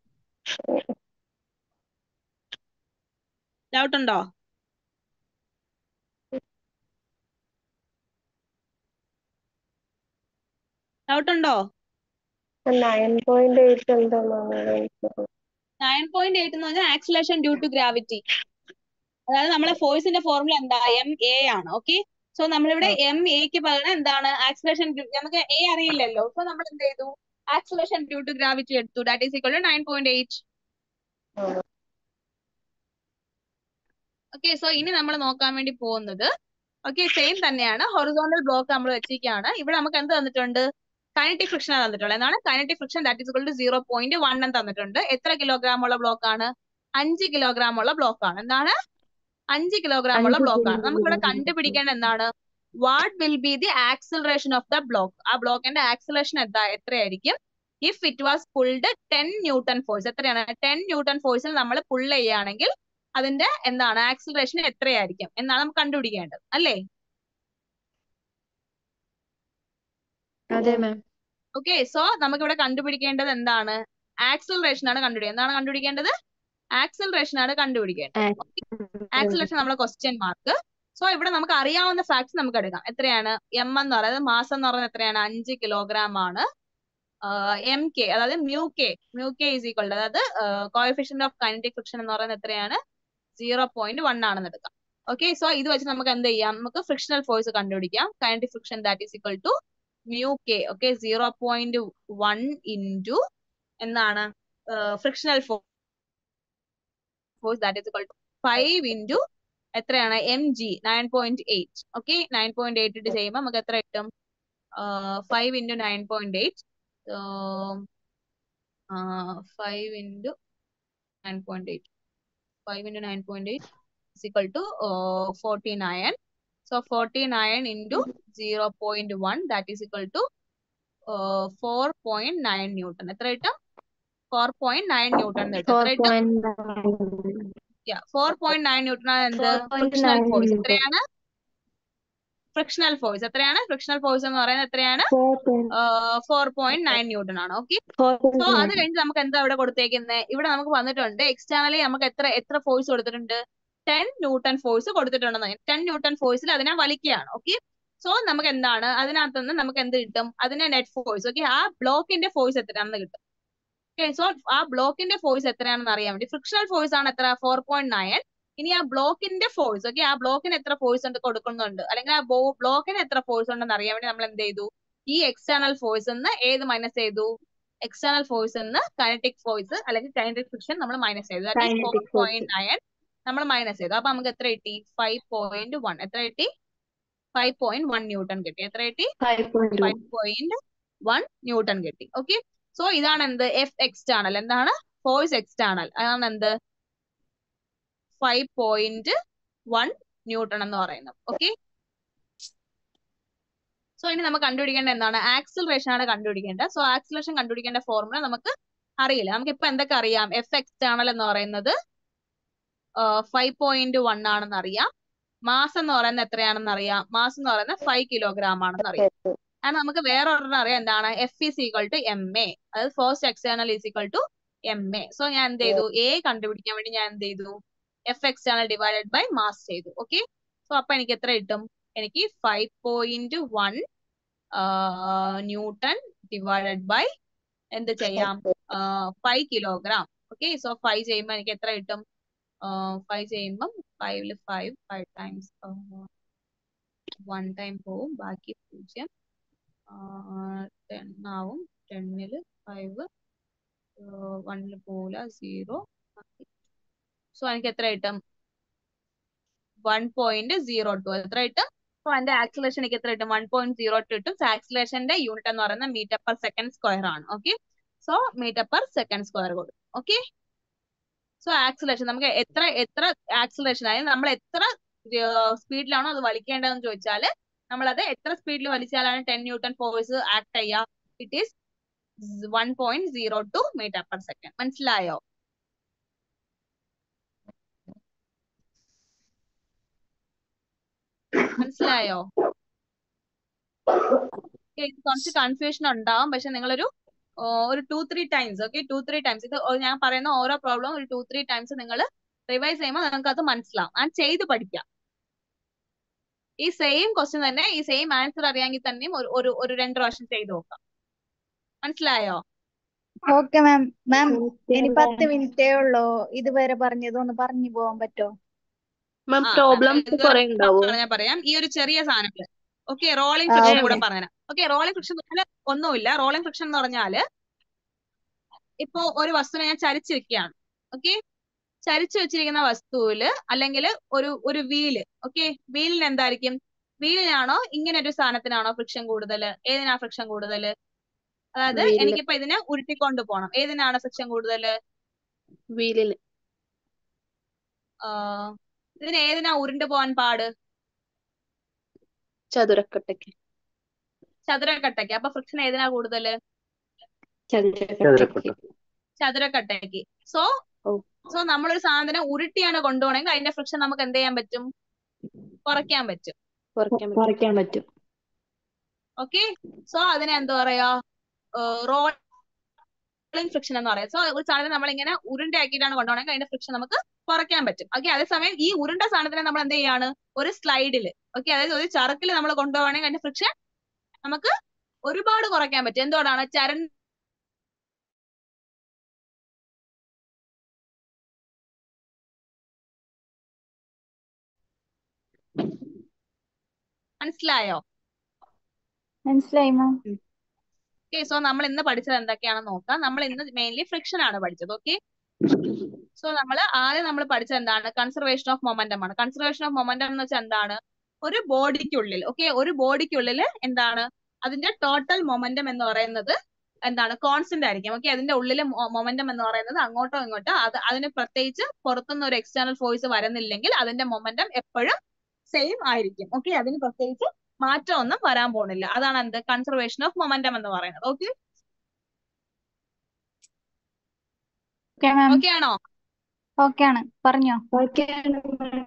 ഡൗട്ട് ഉണ്ടോ ഡൗട്ട് ഉണ്ടോ നയൻ പോയിന്റ് എയ്റ്റ് എന്താണോ നയൻ പോയിന്റ് എയ്റ്റ് എന്ന് പറഞ്ഞാൽ ആക്സിലേഷൻ ഡ്യൂ ടു ഗ്രാവിറ്റി അതായത് നമ്മളെ ഫോഴ്സിന്റെ ഫോർമുല എന്താ എം എ ആണ് ഓക്കെ സോ നമ്മളിവിടെ എം എക്ക് പകരം എന്താണ് ആക്സിലേഷൻ നമുക്ക് എ അറിയില്ലല്ലോ സോ നമ്മൾ എന്ത് ചെയ്തു ആക്സിലേഷൻ ഡ്യൂ ടു ഗ്രാവിറ്റി എടുത്തു that is equal to nine point eight okay so ഇനി നമ്മൾ നോക്കാൻ വേണ്ടി പോകുന്നത് ഓക്കെ സെയിം തന്നെയാണ് ഹൊറിസോണ്ടൽ ബ്ലോക്ക് നമ്മൾ വെച്ചിരിക്കുകയാണ് ഇവിടെ നമുക്ക് എന്ത് തന്നിട്ടുണ്ട് കൈനറ്റിക് ഫ്രിക്ഷൻ തന്നിട്ടുള്ളത് എന്താണ് kinetic friction that is equal to zero point one എന്ന് തന്നിട്ടുണ്ട് എത്ര കിലോഗ്രാം ഉള്ള ബ്ലോക്ക് ആണ് അഞ്ച് കിലോഗ്രാം ഉള്ള ബ്ലോക്ക് ആണ് എന്താണ് അഞ്ച് കിലോഗ്രാം ഉള്ള അഞ്ച് ബ്ലോക്ക് ആണ് നമുക്ക് ഇവിടെ kilogram. കണ്ടുപിടിക്കേണ്ട എന്താണ് what will be the acceleration of the block ആ ബ്ലോക്കിന്റെ ആക്സിലറേഷൻ എന്താ എത്രയായിരിക്കും if it was pulled ten newton force എത്രയാണ് ടെൻ ന്യൂട്ടൺ ഫോഴ്സിൽ നമ്മൾ പുൾ ചെയ്യുകയാണെങ്കിൽ അതിന്റെ എന്താണ് ആക്സിലറേഷൻ എത്രയായിരിക്കും എന്നാണ് നമുക്ക് കണ്ടുപിടിക്കേണ്ടത് അല്ലേ അതെ മാം ഓക്കെ സോ നമുക്ക് ഇവിടെ കണ്ടുപിടിക്കേണ്ടത് എന്താണ് ആക്സിലറേഷൻ ആണ് കണ്ടുപിടിക്കേണ്ടത് എന്താണ് കണ്ടുപിടിക്കേണ്ടത് ആക്സിലറേഷൻ ആണ് കണ്ടുപിടിക്കേണ്ടത് ആക്സിലറേഷൻ നമ്മളെ ക്വസ്റ്റ്യൻ മാർക്ക് സോ ഇവിടെ നമുക്ക് അറിയാവുന്ന ഫാക്ട്സ് നമുക്ക് എടുക്കാം എത്രയാണ് എം എന്ന് പറയുന്നത് മാസം എന്ന് പറയുന്നത് എത്രയാണ് അഞ്ച് കിലോഗ്രാം ആണ് എം കെ അതായത് mu K mu K is equal അതായത് കോയഫിഷ്യന്റ് ഓഫ് കൈനറ്റിക് ഫ്രിക്ഷൻ എന്ന് പറയുന്നത് എത്രയാണ് സീറോ പോയിന്റ് വൺ ആണെന്ന് എടുക്കാം ഓക്കെ സോ ഇത് വെച്ച് നമുക്ക് എന്ത് ചെയ്യാം നമുക്ക് ഫ്രിക്ഷണൽ ഫോഴ്സ് കണ്ടുപിടിക്കാം kinetic friction that is equal to mu K okay zero point one into എന്താണ് frictional force that is equal to five into എത്രയാണ് M G nine point eight okay nine point eight ഇട്ട് ചെയ്യുമ്പോൾ നമുക്ക് എത്ര കിട്ടും five into nine point eight five into nine point eight five into nine point eight equal to uh, 49. So 49 into 0.1 that is equal to uh, 4.9 Newton. എത്ര കിട്ടും four point nine newton എന്ന് കിട്ടും four എത്ര കിട്ടും point four point nine newton ആണ് എന്ത് four point frictional nine force എത്രയാണ് frictional force എത്രയാണ് ഫ്രിക്ഷണൽ ഫോഴ്സ് എന്ന് പറയുന്നത് എത്രയാണ് four point four point nine newton ആണ് ഓക്കെ ഫോർ സോ പോയിന്റ് അത് നയൻ കഴിഞ്ഞ് നമുക്ക് എന്താ ഇവിടെ കൊടുത്തേക്കുന്നത് ഇവിടെ നമുക്ക് വന്നിട്ടുണ്ട് എക്സ്റ്റേണലി നമുക്ക് എത്ര എത്ര ഫോഴ്സ് കൊടുത്തിട്ടുണ്ട് ടെൻ ന്യൂട്ടൺ ഫോഴ്സ് കൊടുത്തിട്ടുണ്ടെന്ന് ടെൻ ന്യൂട്ടൺ ഫോഴ്സിൽ അതിനെ വലിക്കുകയാണ് ഓക്കെ സോ നമുക്ക് എന്താണ് അതിനകത്ത് നിന്ന് നമുക്ക് എന്ത് കിട്ടും അതിന്റെ നെറ്റ് ഫോഴ്സ് ഓക്കെ ആ ബ്ലോക്കിന്റെ ഫോഴ്സ് എത്രയാണെന്ന് കിട്ടും ഓക്കെ സോ ആ ബ്ലോക്കിന്റെ ഫോഴ്സ് എത്രയാണെന്ന് അറിയാൻ വേണ്ടി ഫ്രിക്ഷണൽ ഫോഴ്സ് ആണ് എത്ര ഫോർ പോയിന്റ് നയൻ ഇനി ആ ബ്ലോക്കിന്റെ ഫോഴ്സ് ഓക്കെ ആ ബ്ലോക്കിന് എത്ര ഫോഴ്സ് ഉണ്ട് കൊടുക്കുന്നുണ്ട് അല്ലെങ്കിൽ ആ ബ്ലോക്കിന് എത്ര ഫോഴ്സ് ഉണ്ടെന്ന് അറിയാൻ വേണ്ടി നമ്മൾ എന്ത് ചെയ്തു ഈ എക്സ്റ്റേണൽ ഫോഴ്സ് നിന്ന് ഏത് മൈനസ് ചെയ്തു എക്സ്റ്റേണൽ ഫോഴ്സ് നിന്ന് കൈനറ്റിക് ഫോഴ്സ് അല്ലെങ്കിൽ കൈനറ്റിക് ഫ്രിക്ഷൻ നമ്മൾ മൈനസ് ചെയ്തു that is four kinetic force point nine നമ്മൾ മൈനസ് ചെയ്തു അപ്പൊ നമുക്ക് എത്ര കിട്ടി ഫൈവ് പോയിന്റ് വൺ എത്ര കിട്ടി ഫൈവ് പോയിന്റ് വൺ ന്യൂട്ടൺ കിട്ടി എത്ര കിട്ടി five point one five point one newton കിട്ടി ഓക്കെ സോ ഇതാണ് എന്ത് എഫ് എക്സ്റ്റേണൽ എന്താണ് ഫോഴ്സ് എക്സ്റ്റേണൽ അതാണ് എന്ത് ഫൈവ് പോയിന്റ് വൺ ന്യൂട്ടൺ എന്ന് പറയുന്നത് ഓക്കെ സോ ഇനി നമുക്ക് കണ്ടുപിടിക്കേണ്ട എന്താണ് ആക്സിലറേഷൻ ആണ് കണ്ടുപിടിക്കേണ്ടത് സോ ആക്സിലറേഷൻ കണ്ടുപിടിക്കേണ്ട ഫോർമുല നമുക്ക് അറിയില്ല നമുക്ക് ഇപ്പൊ എന്തൊക്കെ അറിയാം എഫ് എക്സ്റ്റേണൽ എന്ന് പറയുന്നത് ഫൈവ് പോയിന്റ് വൺ ആണെന്ന് അറിയാം മാസ് എന്ന് പറയുന്നത് എത്രയാണെന്ന് അറിയാം മാസ് എന്ന് പറയുന്നത് ഫൈവ് കിലോഗ്രാം ആണെന്ന് അറിയാം അത് നമുക്ക് വേറെ ഒരെണ്ണം അറിയാം എന്താണ് F is equal to M A അതായത് first external is equal to M A so ഞാൻ എന്ത് ചെയ്തു എ കണ്ടുപിടിക്കാൻ വേണ്ടി ഞാൻ എന്ത് ചെയ്തു F external divided by mass ചെയ്തു ഓക്കെ സോ അപ്പൊ എനിക്ക് എത്ര കിട്ടും എനിക്ക് five point one newton divided by എന്ത് ചെയ്യാം five kilogram okay so five ചെയ്യുമ്പോൾ എനിക്ക് എത്ര കിട്ടും ഫൈവ് ചെയ്യുമ്പം ഫൈവില് five five times one time പോവും ബാക്കി പൂജ്യം ടെൻ ആവും ടെന്നില് ഫൈവ് വണ്ണില് പോവില്ല സീറോ സോ എനിക്ക് എത്ര കിട്ടും വൺ പോയിന്റ് സീറോ ടു എത്ര കിട്ടും സോ എന്റെ ആക്സിലേഷൻ എനിക്ക് എത്ര കിട്ടും വൺ പോയിന്റ് സീറോ ടു കിട്ടും ആക്സിലേഷന്റെ യൂണിറ്റ് എന്ന് പറയുന്നത് മീറ്റർ പെർ സെക്കൻഡ് സ്ക്വയർ ആണ് okay so metre per second square കൊടുക്കും ഓക്കെ സോ ആക്സിലേഷൻ നമുക്ക് എത്ര എത്ര ആക്സിലേഷൻ ആയാലും നമ്മൾ എത്ര സ്പീഡിലാണോ അത് വലിക്കേണ്ടതെന്ന് ചോദിച്ചാൽ നമ്മളത് എത്ര സ്പീഡിൽ വലിച്ചാലാണ് ടെൻ ന്യൂട്ടൺ ഫോഴ്സ് ആക്ട് ചെയ്യുക it is one point zero two metre per second മനസ്സിലായോ മനസ്സിലായോ Okay, ഇത് കുറച്ച് കൺഫ്യൂഷൻ ഉണ്ടാവും പക്ഷെ നിങ്ങളൊരു ഓ, ഒരു two three times okay two three times ഇത് ഓ- ഞാൻ പറയുന്ന ഓരോ പ്രോബ്ലം ഒരു ടു ത്രീ ടൈംസ് നിങ്ങൾ റിവൈസ് ചെയ്യുമ്പോൾ നിങ്ങൾക്ക് അത് മനസ്സിലാവും ആൻഡ് ചെയ്ത് പഠിക്കാം ഈ സെയിം ക്വസ്റ്റ്യൻ തന്നെ ഈ സെയിം ആൻസർ അറിയാമെങ്കിൽ തന്നെയും ഒരു ഒരു ഒരു രണ്ട് പ്രാവശ്യം ചെയ്ത് നോക്കാം മനസ്സിലായോ ഓക്കെ മാം മാം ഇനി പത്ത് മിനിറ്റേ ഉള്ളൂ ഇതുവരെ പറഞ്ഞത് ഒന്ന് പറഞ്ഞു പോകാൻ പറ്റോ മാം ആ പ്രോബ്ലംസ് ഇത് കുറെ ഉണ്ടാവോ ഞാൻ പറയാം ഈ ഒരു ചെറിയ സാധനങ്ങള് ഓക്കെ റോളിംഗ് ഫ്രിക്ഷൻ കൂടെ പറഞ്ഞുതരാം ഓക്കെ റോളിംഗ് ഫ്രിക്ഷൻ ഒന്നുമില്ല റോളിംഗ് ഫ്രിക്ഷൻ എന്ന് പറഞ്ഞാല് ഇപ്പോ ഒരു വസ്തുവിനെ ഞാൻ ചരിച്ചു വെക്കുകയാണ് ഓക്കെ ചരിച്ചു വെച്ചിരിക്കുന്ന വസ്തുവില് അല്ലെങ്കിൽ ഒരു ഒരു വീല് ഓക്കെ വീലിന് എന്തായിരിക്കും വീലിനാണോ ഇങ്ങനെ ഒരു സാധനത്തിനാണോ ഫ്രിക്ഷൻ കൂടുതൽ ഏതിനാ ഫ്രിക്ഷൻ കൂടുതൽ അതായത് വീലിന് എനിക്കിപ്പോ ഇതിനെ ഉരുട്ടിക്കൊണ്ട് പോകണം ഏതിനാണ് ഫ്രിക്ഷൻ കൂടുതൽ വീലിന് ഇതിന് ഏതിനാ ഉരുണ്ടു പോകാൻ പാട് ചതുരക്കട്ടയ്ക്ക് ചതുരക്കട്ടയ്ക്ക് അപ്പൊ ഫ്രിക്ഷൻ ഏതിനാ കൂടുതൽ ചതുരക്കട്ട ചതുരക്കട്ടയ്ക്ക് സോ ഓ സോ നമ്മളൊരു സാധനം ഉരുട്ടിയാണ് കൊണ്ടുപോകണമെങ്കിൽ അതിന്റെ ഫ്രിക്ഷൻ നമുക്ക് എന്ത് ചെയ്യാൻ പറ്റും കുറയ്ക്കാൻ പറ്റും കുറയ്ക്കാൻ പറ്റും കുറയ്ക്കാൻ പറ്റും ഓക്കെ സോ അതിനെ എന്താ പറയാ റോളിംഗ് ഫ്രിക്ഷൻ എന്ന് പറയാം സോ ഒരു സാധനം നമ്മൾ ഇങ്ങനെ ഉരുണ്ടയാക്കിയിട്ടാണ് കൊണ്ടുപോകണമെങ്കിൽ അതിന്റെ ഫ്രിക്ഷൻ നമുക്ക് കുറയ്ക്കാൻ പറ്റും ഓക്കെ അതേസമയം ഈ ഉരുണ്ട സാധനത്തിനെ നമ്മൾ എന്ത് ചെയ്യാണ് ഒരു സ്ലൈഡിൽ ഓക്കെ അതായത് ഒരു ചറുക്കിൽ നമ്മൾ കൊണ്ടുപോകണമെങ്കിൽ അതിന്റെ ഫ്രിക്ഷൻ നമുക്ക് ഒരുപാട് കുറയ്ക്കാൻ പറ്റും എന്തുകൊണ്ടാണ് ചരൺ മനസ്സിലായോ മനസ്സിലായി മാം ഓക്കെ സോ നമ്മൾ ഇന്ന് പഠിച്ചത് എന്തൊക്കെയാണെന്ന് നോക്കാം നമ്മൾ ഇന്ന് മെയിൻലി ഫ്രിക്ഷൻ ആണ് പഠിച്ചത് ഓക്കെ സോ നമ്മൾ ആദ്യം നമ്മൾ പഠിച്ചത് എന്താണ് കൺസർവേഷൻ ഓഫ് മൊമെന്റം ആണ് കൺസർവേഷൻ ഓഫ് മൊമെന്റം എന്ന് വെച്ചാൽ എന്താണ് ഒരു ബോഡിക്കുള്ളിൽ ഓക്കെ ഒരു ബോഡിക്കുള്ളിൽ എന്താണ് അതിന്റെ ടോട്ടൽ മൊമെന്റം എന്ന് പറയുന്നത് എന്താണ് കോൺസ്റ്റന്റ് ആയിരിക്കും ഓക്കെ അതിന്റെ ഉള്ളിലെ മൊമെന്റം എന്ന് പറയുന്നത് അങ്ങോട്ടോ ഇങ്ങോട്ടോ അത് അതിന് പ്രത്യേകിച്ച് പുറത്തുനിന്ന് ഒരു എക്സ്റ്റേണൽ ഫോഴ്സ് വരുന്നില്ലെങ്കിൽ അതിന്റെ മൊമെന്റം എപ്പോഴും സെയിം ആയിരിക്കും ഓക്കെ അതിന് പ്രത്യേകിച്ച് മാറ്റമൊന്നും വരാൻ പോകുന്നില്ല അതാണ് എന്ത് കൺസർവേഷൻ ഓഫ് മൊമെന്റം എന്ന് പറയുന്നത് ഓക്കെ ഓക്കെ മാം ഓക്കെ ആണോ ഓക്കെ ആണ് പറഞ്ഞോ ഓക്കെയാണ്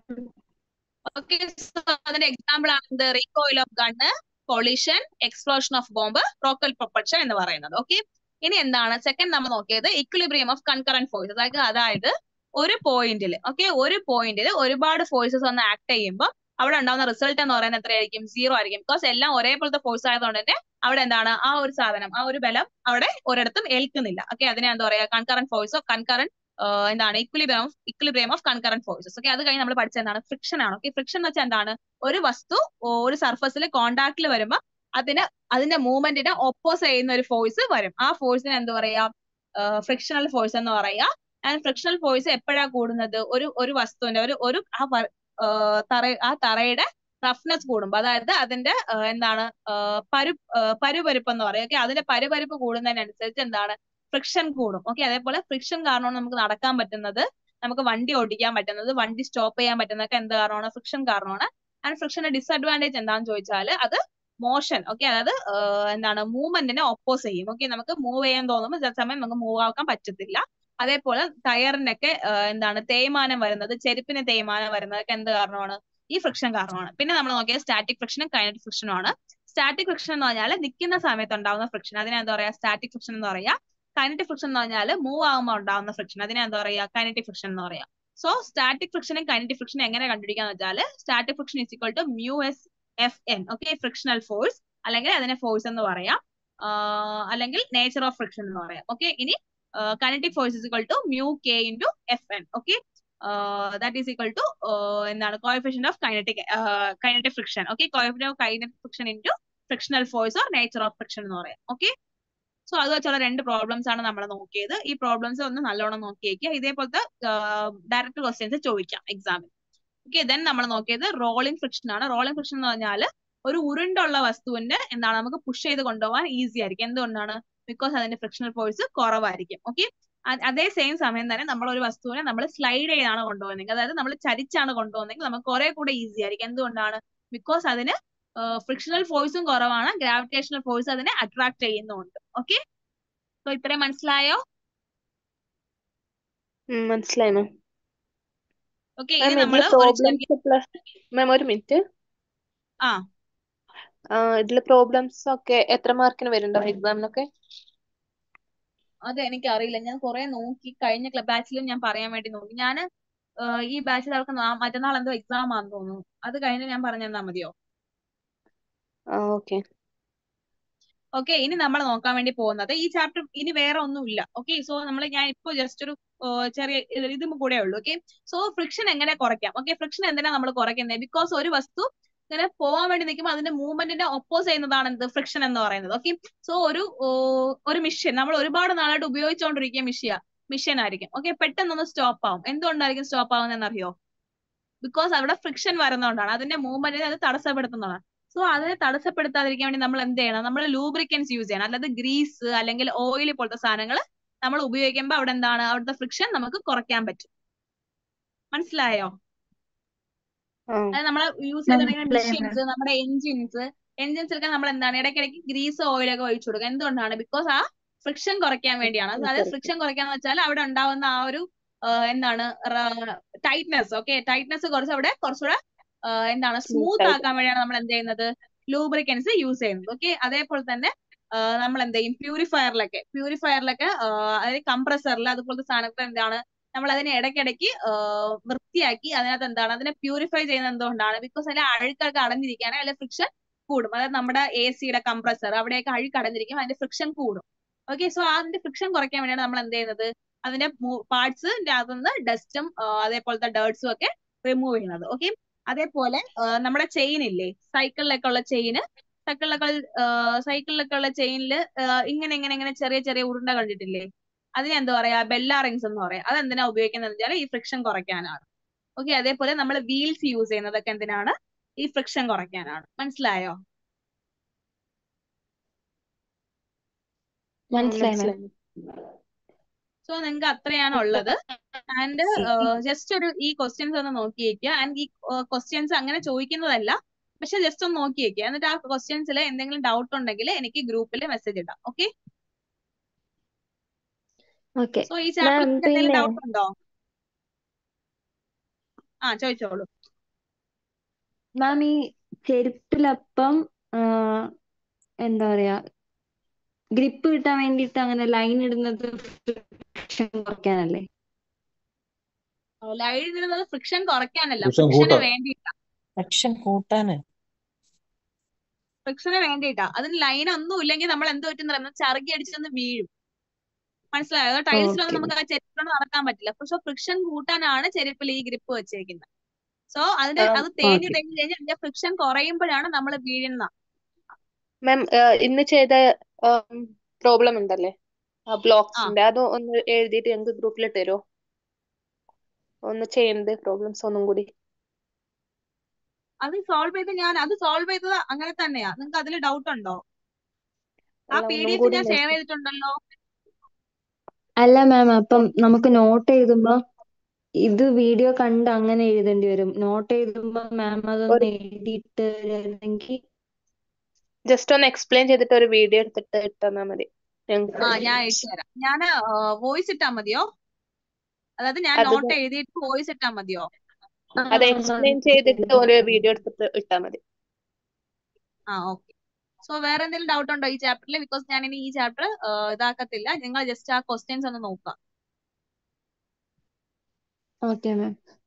ഓക്കെ സോ അതിന്റെ എക്സാമ്പിൾ ആണ് എന്ത് recoil of gun collision explosion of bomb rocket propulsion എന്ന് പറയുന്നത് ഓക്കെ ഇനി എന്താണ് സെക്കൻഡ് നമ്മൾ നോക്കിയത് ഇക്വിലിബ്രിയം ഓഫ് കൺകറന്റ് ഫോഴ്സ് അതായത് അതായത് ഒരു പോയിന്റിൽ ഓക്കെ ഒരു പോയിന്റിൽ ഒരുപാട് ഫോഴ്സസ് വന്ന് ആക്ട് ചെയ്യുമ്പോൾ അവിടെ ഉണ്ടാകുന്ന റിസൾട്ട് എന്ന് പറയുന്നത് എത്രയായിരിക്കും സീറോ ആയിരിക്കും ബിക്കോസ് എല്ലാം ഒരേപോലത്തെ ഫോഴ്സ് ആയതുകൊണ്ട് തന്നെ അവിടെ എന്താണ് ആ ഒരു സാധനം ആ ഒരു ബലം അവിടെ ഒരിടത്തും ഏൽക്കുന്നില്ല ഓക്കെ അതിനെ എന്താ പറയാ കൺകറന്റ് ഫോഴ്സോ കൺകറന്റ് എന്താണ് equilibrium of equilibrium of concurrent forces okay അത് കഴിഞ്ഞ് നമ്മൾ പഠിച്ചത് എന്താണ് ഫ്രിക്ഷൻ ആണ് ഓക്കെ ഫ്രിക്ഷൻ എന്ന് വെച്ചാൽ എന്താണ് ഒരു വസ്തു ഒരു സർഫസിൽ കോണ്ടാക്റ്റിൽ വരുമ്പോൾ അതിന് അതിന്റെ മൂവ്മെന്റിനെ ഒപ്പോസ് ചെയ്യുന്ന ഒരു ഫോഴ്സ് വരും ആ ഫോഴ്സിന് എന്താ പറയാ ഫ്രിക്ഷണൽ ഫോഴ്സ് എന്ന് പറയാ ആൻഡ് ഫ്രിക്ഷണൽ ഫോഴ്സ് എപ്പോഴാ കൂടുന്നത് ഒരു ഒരു വസ്തുവിന്റെ ഒരു ഒരു ആ വ- ആ, തറ ആ തറയുടെ റഫ്നെസ് കൂടുമ്പോൾ അതായത് അതിന്റെ ആ, എന്താണ് ആ, പരു ആ, പരുപരിപ്പ് എന്ന് പറയും ഓക്കെ അതിന്റെ പരുപരിപ്പ് കൂടുന്നതിനനുസരിച്ച് എന്താണ് ഫ്രിക്ഷൻ കൂടും ഓക്കെ അതേപോലെ ഫ്രിക്ഷൻ കാരണമാണ് നമുക്ക് നടക്കാൻ പറ്റുന്നത് നമുക്ക് വണ്ടി ഓടിക്കാൻ പറ്റുന്നത് വണ്ടി സ്റ്റോപ്പ് ചെയ്യാൻ പറ്റുന്നതൊക്കെ എന്ത് കാരണമാണ് ഫ്രിക്ഷൻ കാരണമാണ് ആൻഡ് ഫ്രിക്ഷന്റെ ഡിസഡ്വാൻറ്റേജ് എന്താണെന്ന് ചോദിച്ചാൽ അത് മോഷൻ ഓക്കെ അതായത് ആ, എന്താണ് മൂവ്മെന്റിനെ ഒപ്പോസ് ചെയ്യും ഓക്കെ നമുക്ക് മൂവ് ചെയ്യാൻ തോന്നുമ്പോൾ ചില സമയം നമുക്ക് മൂവ് ആക്കാൻ പറ്റത്തില്ല അതേപോലെ ടയറിനൊക്കെ ആ, എന്താണ് തേയ്മാനം വരുന്നത് ചെരുപ്പിന് തേയ്മാനം വരുന്നതൊക്കെ എന്ത് കാരണമാണ് ഈ ഫ്രിക്ഷൻ കാരണമാണ് പിന്നെ നമ്മൾ നോക്കിയത് സ്റ്റാറ്റിക് ഫ്രിക്ഷനും കൈനറ്റിക് ഫ്രിക്ഷനും ആണ് സ്റ്റാറ്റിക് ഫ്രിക്ഷൻ എന്ന് പറഞ്ഞാൽ നിൽക്കുന്ന സമയത്ത് ഉണ്ടാവുന്ന ഫ്രിക്ഷൻ അതിനെ എന്താ പറയാ സ്റ്റാറ്റിക് ഫ്രിക്ഷൻ എന്ന് പറയാ കൈനറ്റിക് ഫ്രിക്ഷൻ എന്ന് പറഞ്ഞാൽ മൂവ് ആകുമ്പോൾ ഉണ്ടാവുന്ന ഫ്രിക്ഷൻ അതിനെ എന്താ പറയാ കൈനറ്റിക് ഫ്രിക്ഷൻ എന്ന് പറയാ സോ സ്റ്റാറ്റിക് ഫ്രിക്ഷനും കൈനറ്റിക് ഫ്രിക്ഷനും എങ്ങനെ കണ്ടുപിടിക്കാന്ന് വെച്ചാൽ static friction is equal to mu S F N okay frictional force അല്ലെങ്കിൽ അതിനെ ഫോഴ്സ് എന്ന് പറയാം ആഹ് അല്ലെങ്കിൽ നേച്ചർ ഓഫ് ഫ്രിക്ഷൻ എന്ന് പറയാം ഓക്കെ ഇനി kinetic force is equal to mu K into F N okay that is equal to എന്താണ് coefficient of kinetic kinetic friction okay coefficient of kinetic friction into frictional force or nature of friction എന്ന് പറയാം okay so അത് വെച്ചുള്ള രണ്ട് problems ആണ് നമ്മൾ നോക്കിയത് ഈ പ്രോബ്ലംസ് ഒന്ന് നല്ലോണം നോക്കിയേക്കുക ഇതേപോലത്തെ ഡയറക്റ്റ് ക്വസ്റ്റ്യൻസ് ചോദിക്കാം എക്സാമിൽ ഓക്കെ ദെൻ നമ്മൾ നോക്കിയത് റോളിംഗ് ഫ്രിക്ഷൻ ആണ് റോളിംഗ് ഫ്രിക്ഷൻ എന്ന് പറഞ്ഞാൽ ഒരു ഉരുണ്ടുള്ള വസ്തുവിന്റെ എന്താണ് നമുക്ക് പുഷ് ചെയ്ത് കൊണ്ടുപോകാൻ ഈസി ആയിരിക്കും എന്തുകൊണ്ടാണ് ബിക്കോസ് അതിന്റെ ഫ്രിക്ഷണൽ ഫോഴ്സ് കുറവായിരിക്കും ഓക്കെ അതേ സെയിം സമയം തന്നെ നമ്മൾ ഒരു വസ്തുവിനെ നമ്മൾ സ്ലൈഡ് ചെയ്താണ് കൊണ്ടുപോകുന്നത് അതായത് നമ്മൾ ചരിച്ചാണ് കൊണ്ടുപോകുന്നതെങ്കിൽ നമുക്ക് കുറെ കൂടെ ഈസി ആയിരിക്കും എന്തുകൊണ്ടാണ് ബിക്കോസ് അതിന് ഫ്രിക്ഷണൽ ഫോഴ്സും കുറവാണ് ഗ്രാവിറ്റേഷണൽ ഫോഴ്സ് അതിനെ അട്രാക്ട് ചെയ്യുന്നുണ്ട് ഓക്കെ സോ ഇത്രയും മനസ്സിലായോ ഉം, മനസ്സിലായി മാം ഓക്കെ മാം ഇനി നമ്മൾ ഇതില് ഒരു പ്രോബ്ലംസ് ചെറിയ പ്ലസ് മാം ഒരു മിനിറ്റ് ആ ഇതില് പ്രോബ്ലംസ് ഒക്കെ എത്ര മാർക്കിന് വരുന്നുണ്ടാവും എക്സാമിനൊക്കെ അത് എനിക്ക് അറിയില്ല ഞാൻ കുറെ നോക്കി കഴിഞ്ഞ ബാച്ചിലും ഞാൻ പറയാൻ വേണ്ടി നോക്കി ഞാൻ ഈ ബാച്ചിൽ അവർക്ക് നാ- മറ്റന്നാൾ എന്തോ എക്സാം ആണെന്ന് തോന്നുന്നു അത് കഴിഞ്ഞ് ഞാൻ പറഞ്ഞു തന്നാ മതിയോ ആ ഓക്കെ ഓക്കെ ഇനി നമ്മൾ നോക്കാൻ വേണ്ടി പോകുന്നത് ഈ ചാപ്റ്റർ ഇനി വേറെ ഒന്നുമില്ല ഓക്കെ സോ നമ്മൾ ഞാൻ ഇപ്പോ ജസ്റ്റ് ഒരു ആ, ചെറിയ ഇത് ഇതും കൂടെ ഉള്ളൂ ഓക്കെ സോ ഫ്രിക്ഷൻ എങ്ങനെ കുറയ്ക്കാം ഓക്കെ ഫ്രിക്ഷൻ എന്തിനാ നമ്മൾ കുറയ്ക്കുന്നത് ബിക്കോസ് ഒരു വസ്തു ഇങ്ങനെ പോകാൻ വേണ്ടി നിൽക്കുമ്പോൾ അതിന്റെ മൂവ്മെന്റിനെ ഒപ്പോസ് ചെയ്യുന്നതാണ് എന്ത് ഫ്രിക്ഷൻ എന്ന് പറയുന്നത് ഓക്കെ സോ ഒരു ഓ, ഒരു മിഷ്യൻ നമ്മൾ ഒരുപാട് നാളായിട്ട് ഉപയോഗിച്ചുകൊണ്ടിരിക്കുക മിഷ്യ മിഷ്യൻ ആയിരിക്കും ഓക്കെ പെട്ടെന്നൊന്ന് സ്റ്റോപ്പ് ആവും എന്തുകൊണ്ടായിരിക്കും സ്റ്റോപ്പ് ആവുന്നതെന്ന് അറിയോ ബിക്കോസ് അവിടെ ഫ്രിക്ഷൻ വരുന്നതുകൊണ്ടാണ് അതിന്റെ മൂവ്മെന്റിനെ അത് തടസ്സപ്പെടുത്തുന്നതാണ് സോ അതിനെ തടസ്സപ്പെടുത്താതിരിക്കാൻ വേണ്ടി നമ്മൾ എന്ത് ചെയ്യണം നമ്മൾ ലൂബ്രിക്കൻസ് യൂസ് ചെയ്യണം അല്ലാതെ ഗ്രീസ് അല്ലെങ്കിൽ ഓയിൽ പോലത്തെ സാധനങ്ങൾ നമ്മൾ ഉപയോഗിക്കുമ്പോൾ അവിടെ എന്താണ് അവിടുത്തെ ഫ്രിക്ഷൻ നമുക്ക് കുറയ്ക്കാൻ പറ്റും മനസ്സിലായോ ആ അതായത് നമ്മൾ യൂസ് മാം ചെയ്തിട്ടുണ്ടെങ്കിൽ മനസ്സിലായി മാം മെഷീൻസ് നമ്മുടെ എഞ്ചിൻസ് എഞ്ചിൻസിലൊക്കെ നമ്മൾ എന്താണ് ഇടയ്ക്കിടയ്ക്ക് ഗ്രീസ് ഓയിലൊക്കെ ഒഴിച്ചു കൊടുക്കുക എന്തുകൊണ്ടാണ് ബിക്കോസ് ആ ഫ്രിക്ഷൻ കുറയ്ക്കാൻ വേണ്ടിയാണ് അതായത് correct. ഫ്രിക്ഷൻ കുറയ്ക്കാന്ന് വെച്ചാൽ അവിടെ ഉണ്ടാവുന്ന ആ ഒരു ആ, എന്താണ് ടൈറ്റ്നെസ് ഓക്കെ ടൈറ്റ്നെസ് കുറച്ച് അവിടെ കുറച്ചുകൂടെ ആ, എന്താണ് സ്മൂത്ത് സ്മൂത്ത് ആയിട്ട് ആക്കാൻ വേണ്ടിയാണ് നമ്മൾ എന്ത് ചെയ്യുന്നത് ലൂബ്രിക്കൻസ് യൂസ് ചെയ്യുന്നത് ഓക്കെ അതേപോലെ തന്നെ ആ, നമ്മൾ എന്ത് ചെയ്യും പ്യൂരിഫയറിലൊക്കെ പ്യൂരിഫയറിലൊക്കെ അതായത് കംപ്രസറിൽ അതുപോലത്തെ സാധനങ്ങൾ എന്താണ് നമ്മൾ അതിനെ ഇടയ്ക്കിടയ്ക്ക് ആ, വൃത്തിയാക്കി അതിനകത്ത് എന്താണ് അതിനെ പ്യൂരിഫൈ ചെയ്യുന്നത് എന്തുകൊണ്ടാണ് ബിക്കോസ് അതിലെ അഴുക്കൊക്കെ അടഞ്ഞിരിക്കുകയാണ് അതിലെ ഫ്രിക്ഷൻ കൂടും അതായത് നമ്മുടെ എ സിയുടെ കംപ്രസർ അവിടെയൊക്കെ അഴുക്ക് അടഞ്ഞിരിക്കും അതിന്റെ ഫ്രിക്ഷൻ കൂടും ഓക്കെ സോ അതിന്റെ ഫ്രിക്ഷൻ കുറയ്ക്കാൻ വേണ്ടിയാണ് നമ്മൾ എന്ത് ചെയ്യുന്നത് അതിന്റെ പാർട്സിന്റെ അകത്തുനിന്ന് ഡസ്റ്റും അതേപോലത്തെ ഡേർട്സും ഒക്കെ റിമൂവ് ചെയ്യുന്നത് ഓക്കെ അതേപോലെ ആ, നമ്മുടെ ചെയിൻ ഇല്ലേ സൈക്കിളിലൊക്കെ ഉള്ള ചെയിന് സൈക്കിളിലൊക്കെ സൈക്കിളിലൊക്കെ ഉള്ള ചെയിനിൽ ഇങ്ങനെ ഇങ്ങനെ ഇങ്ങനെ ചെറിയ ചെറിയ ഉരുണ്ട കണ്ടിട്ടില്ലേ അതിനെ എന്താ പറയാ ബെല്ലാറിങ്സ് എന്ന് പറയാം അതെന്തിനാ ഉപയോഗിക്കുന്നത് വെച്ചാൽ ഈ ഫ്രിക്ഷൻ കുറയ്ക്കാനാണ് ഓക്കെ അതേപോലെ നമ്മൾ വീൽസ് യൂസ് ചെയ്യുന്നതൊക്കെ എന്തിനാണ് ഈ ഫ്രിക്ഷൻ കുറയ്ക്കാനാണ് മനസ്സിലായോ മനസ്സിലായി മാം മനസ്സിലായി സോ നിങ്ങൾക്ക് അത്രയാണ് ഉള്ളത് ആൻഡ് ജസ്റ്റ് ഒരു ഈ ക്വസ്റ്റ്യൻസ് ഒന്ന് നോക്കി വെക്കുക ആൻഡ് ഈ ക്വസ്റ്റ്യൻസ് അങ്ങനെ ചോദിക്കുന്നതല്ല പക്ഷെ ജസ്റ്റ് ഒന്ന് നോക്കി വെക്കുക എന്നിട്ട് ആ ക്വസ്റ്റ്യൻസിൽ എന്തെങ്കിലും ഡൗട്ട് ഉണ്ടെങ്കിൽ എനിക്ക് ഗ്രൂപ്പിൽ മെസ്സേജ് ഇടാം ഓക്കെ ഓക്കെ സോ ഈ ചാപ്റ്ററിൽ മാം എന്തെങ്കിലും പിന്നെ ഡൗട്ട് ഉണ്ടോ ആ ചോദിച്ചോളൂ മാം ഈ ചെരുപ്പിലപ്പം ആ, എന്താ പറയാ ഗ്രിപ്പ് കിട്ടാൻ വേണ്ടിയിട്ട് അങ്ങനെ ലൈൻ ഇടുന്നത് ഫ്രിക്ഷൻ കുറയ്ക്കാനല്ലേ ലൈൻ ഇടുന്നത് ഫ്രിക്ഷൻ കുറയ്ക്കാനല്ല ഫ്രിക്ഷൻ ഫ്രിക്ഷന് കൂട്ടാൻ വേണ്ടിയിട്ടാ സെക്ഷൻ കൂട്ടാന് ഫ്രിക്ഷന് വേണ്ടിയിട്ടാ അതിന് ലൈൻ ഒന്നും ഇല്ലെങ്കിൽ നമ്മൾ എന്ത് പറ്റുന്ന പറയുന്നത് ചറുകി അടിച്ചൊന്ന് വീഴും മനസ്സിലായോ ടൈൽസിലൊന്നും ഓക്കെ നമുക്ക് ആ ചെരുപ്പിലൊന്നും നടക്കാൻ പറ്റില്ല സോ ഫ്രിക്ഷൻ കൂട്ടാനാണ് ചെരുപ്പിൽ ഈ ഗ്രിപ്പ് വെച്ചേക്കുന്നത് സോ അതിന്റെ അത് തേഞ്ഞ് ഓക്കെ തേഞ്ഞ് തേഞ്ഞ് അതിന്റെ ഫ്രിക്ഷൻ കുറയുമ്പോഴാണ് നമ്മൾ വീഴുന്ന മാം ഇന്ന് ചെയ്ത പ്രോബ്ലം ഉണ്ടല്ലേ ആ ആ ബ്ലോക്സിന്റെ അത് ഒന്ന് എഴുതിയിട്ട് ഞങ്ങൾക്ക് ഗ്രൂപ്പിൽ തരുമോ ഒന്ന് ചെയ്യുന്നത് പ്രോബ്ലംസ് ഒന്നും കൂടി അത് സോൾവ് ചെയ്ത് ഞാൻ അത് സോൾവ് ചെയ്തത് അങ്ങനെ തന്നെയാ നിങ്ങൾക്ക് അതിൽ ഡൗട്ട് ഉണ്ടോ ആ അല്ല പി ഒന്നും ഡി എഫ് കൂടി ഞാൻ ഷെയർ നോക്കി ചെയ്തിട്ടുണ്ടല്ലോ അല്ല മാം അപ്പം നമുക്ക് നോട്ട് എഴുതുമ്പോ ഇത് വീഡിയോ കണ്ട് അങ്ങനെ എഴുതേണ്ടി വരും നോട്ട് എഴുതുമ്പോ മാം ഒരു അതൊന്ന് എഴുതിയിട്ട് എഴുതെങ്കിൽ ജസ്റ്റ് ഒന്ന് എക്സ്പ്ലെയിൻ ചെയ്തിട്ട് ഒരു വീഡിയോ എടുത്തിട്ട് ഇട്ടെന്നാ മതി ആ ഞങ്ങൾക്ക് ഞാൻ അയച്ചു തരാം ഞാൻ വോയിസ് ഇട്ടാ മതിയോ അതായത് ഞാൻ അത് നോട്ട് എഴുതിയിട്ട് വോയിസ് ഇട്ടാ മതിയോ ആ അത് എക്സ്പ്ലെയിൻ ചെയ്തിട്ട് ഒരു വീഡിയോ എടുത്തിട്ട് ഇട്ടാ മതി ആ ഓക്കെ സോ വേറെ എന്തെങ്കിലും ഡൗട്ട് ഉണ്ടോ ഈ ചാപ്റ്ററിൽ ബിക്കോസ് ഞാൻ ഇനി ഈ ചാപ്റ്റർ ഇതാക്കത്തില്ല നിങ്ങൾ ജസ്റ്റ് ആ ക്വസ്റ്റ്യൻസ് ഒന്ന് നോക്കുക ഓക്കെ മാം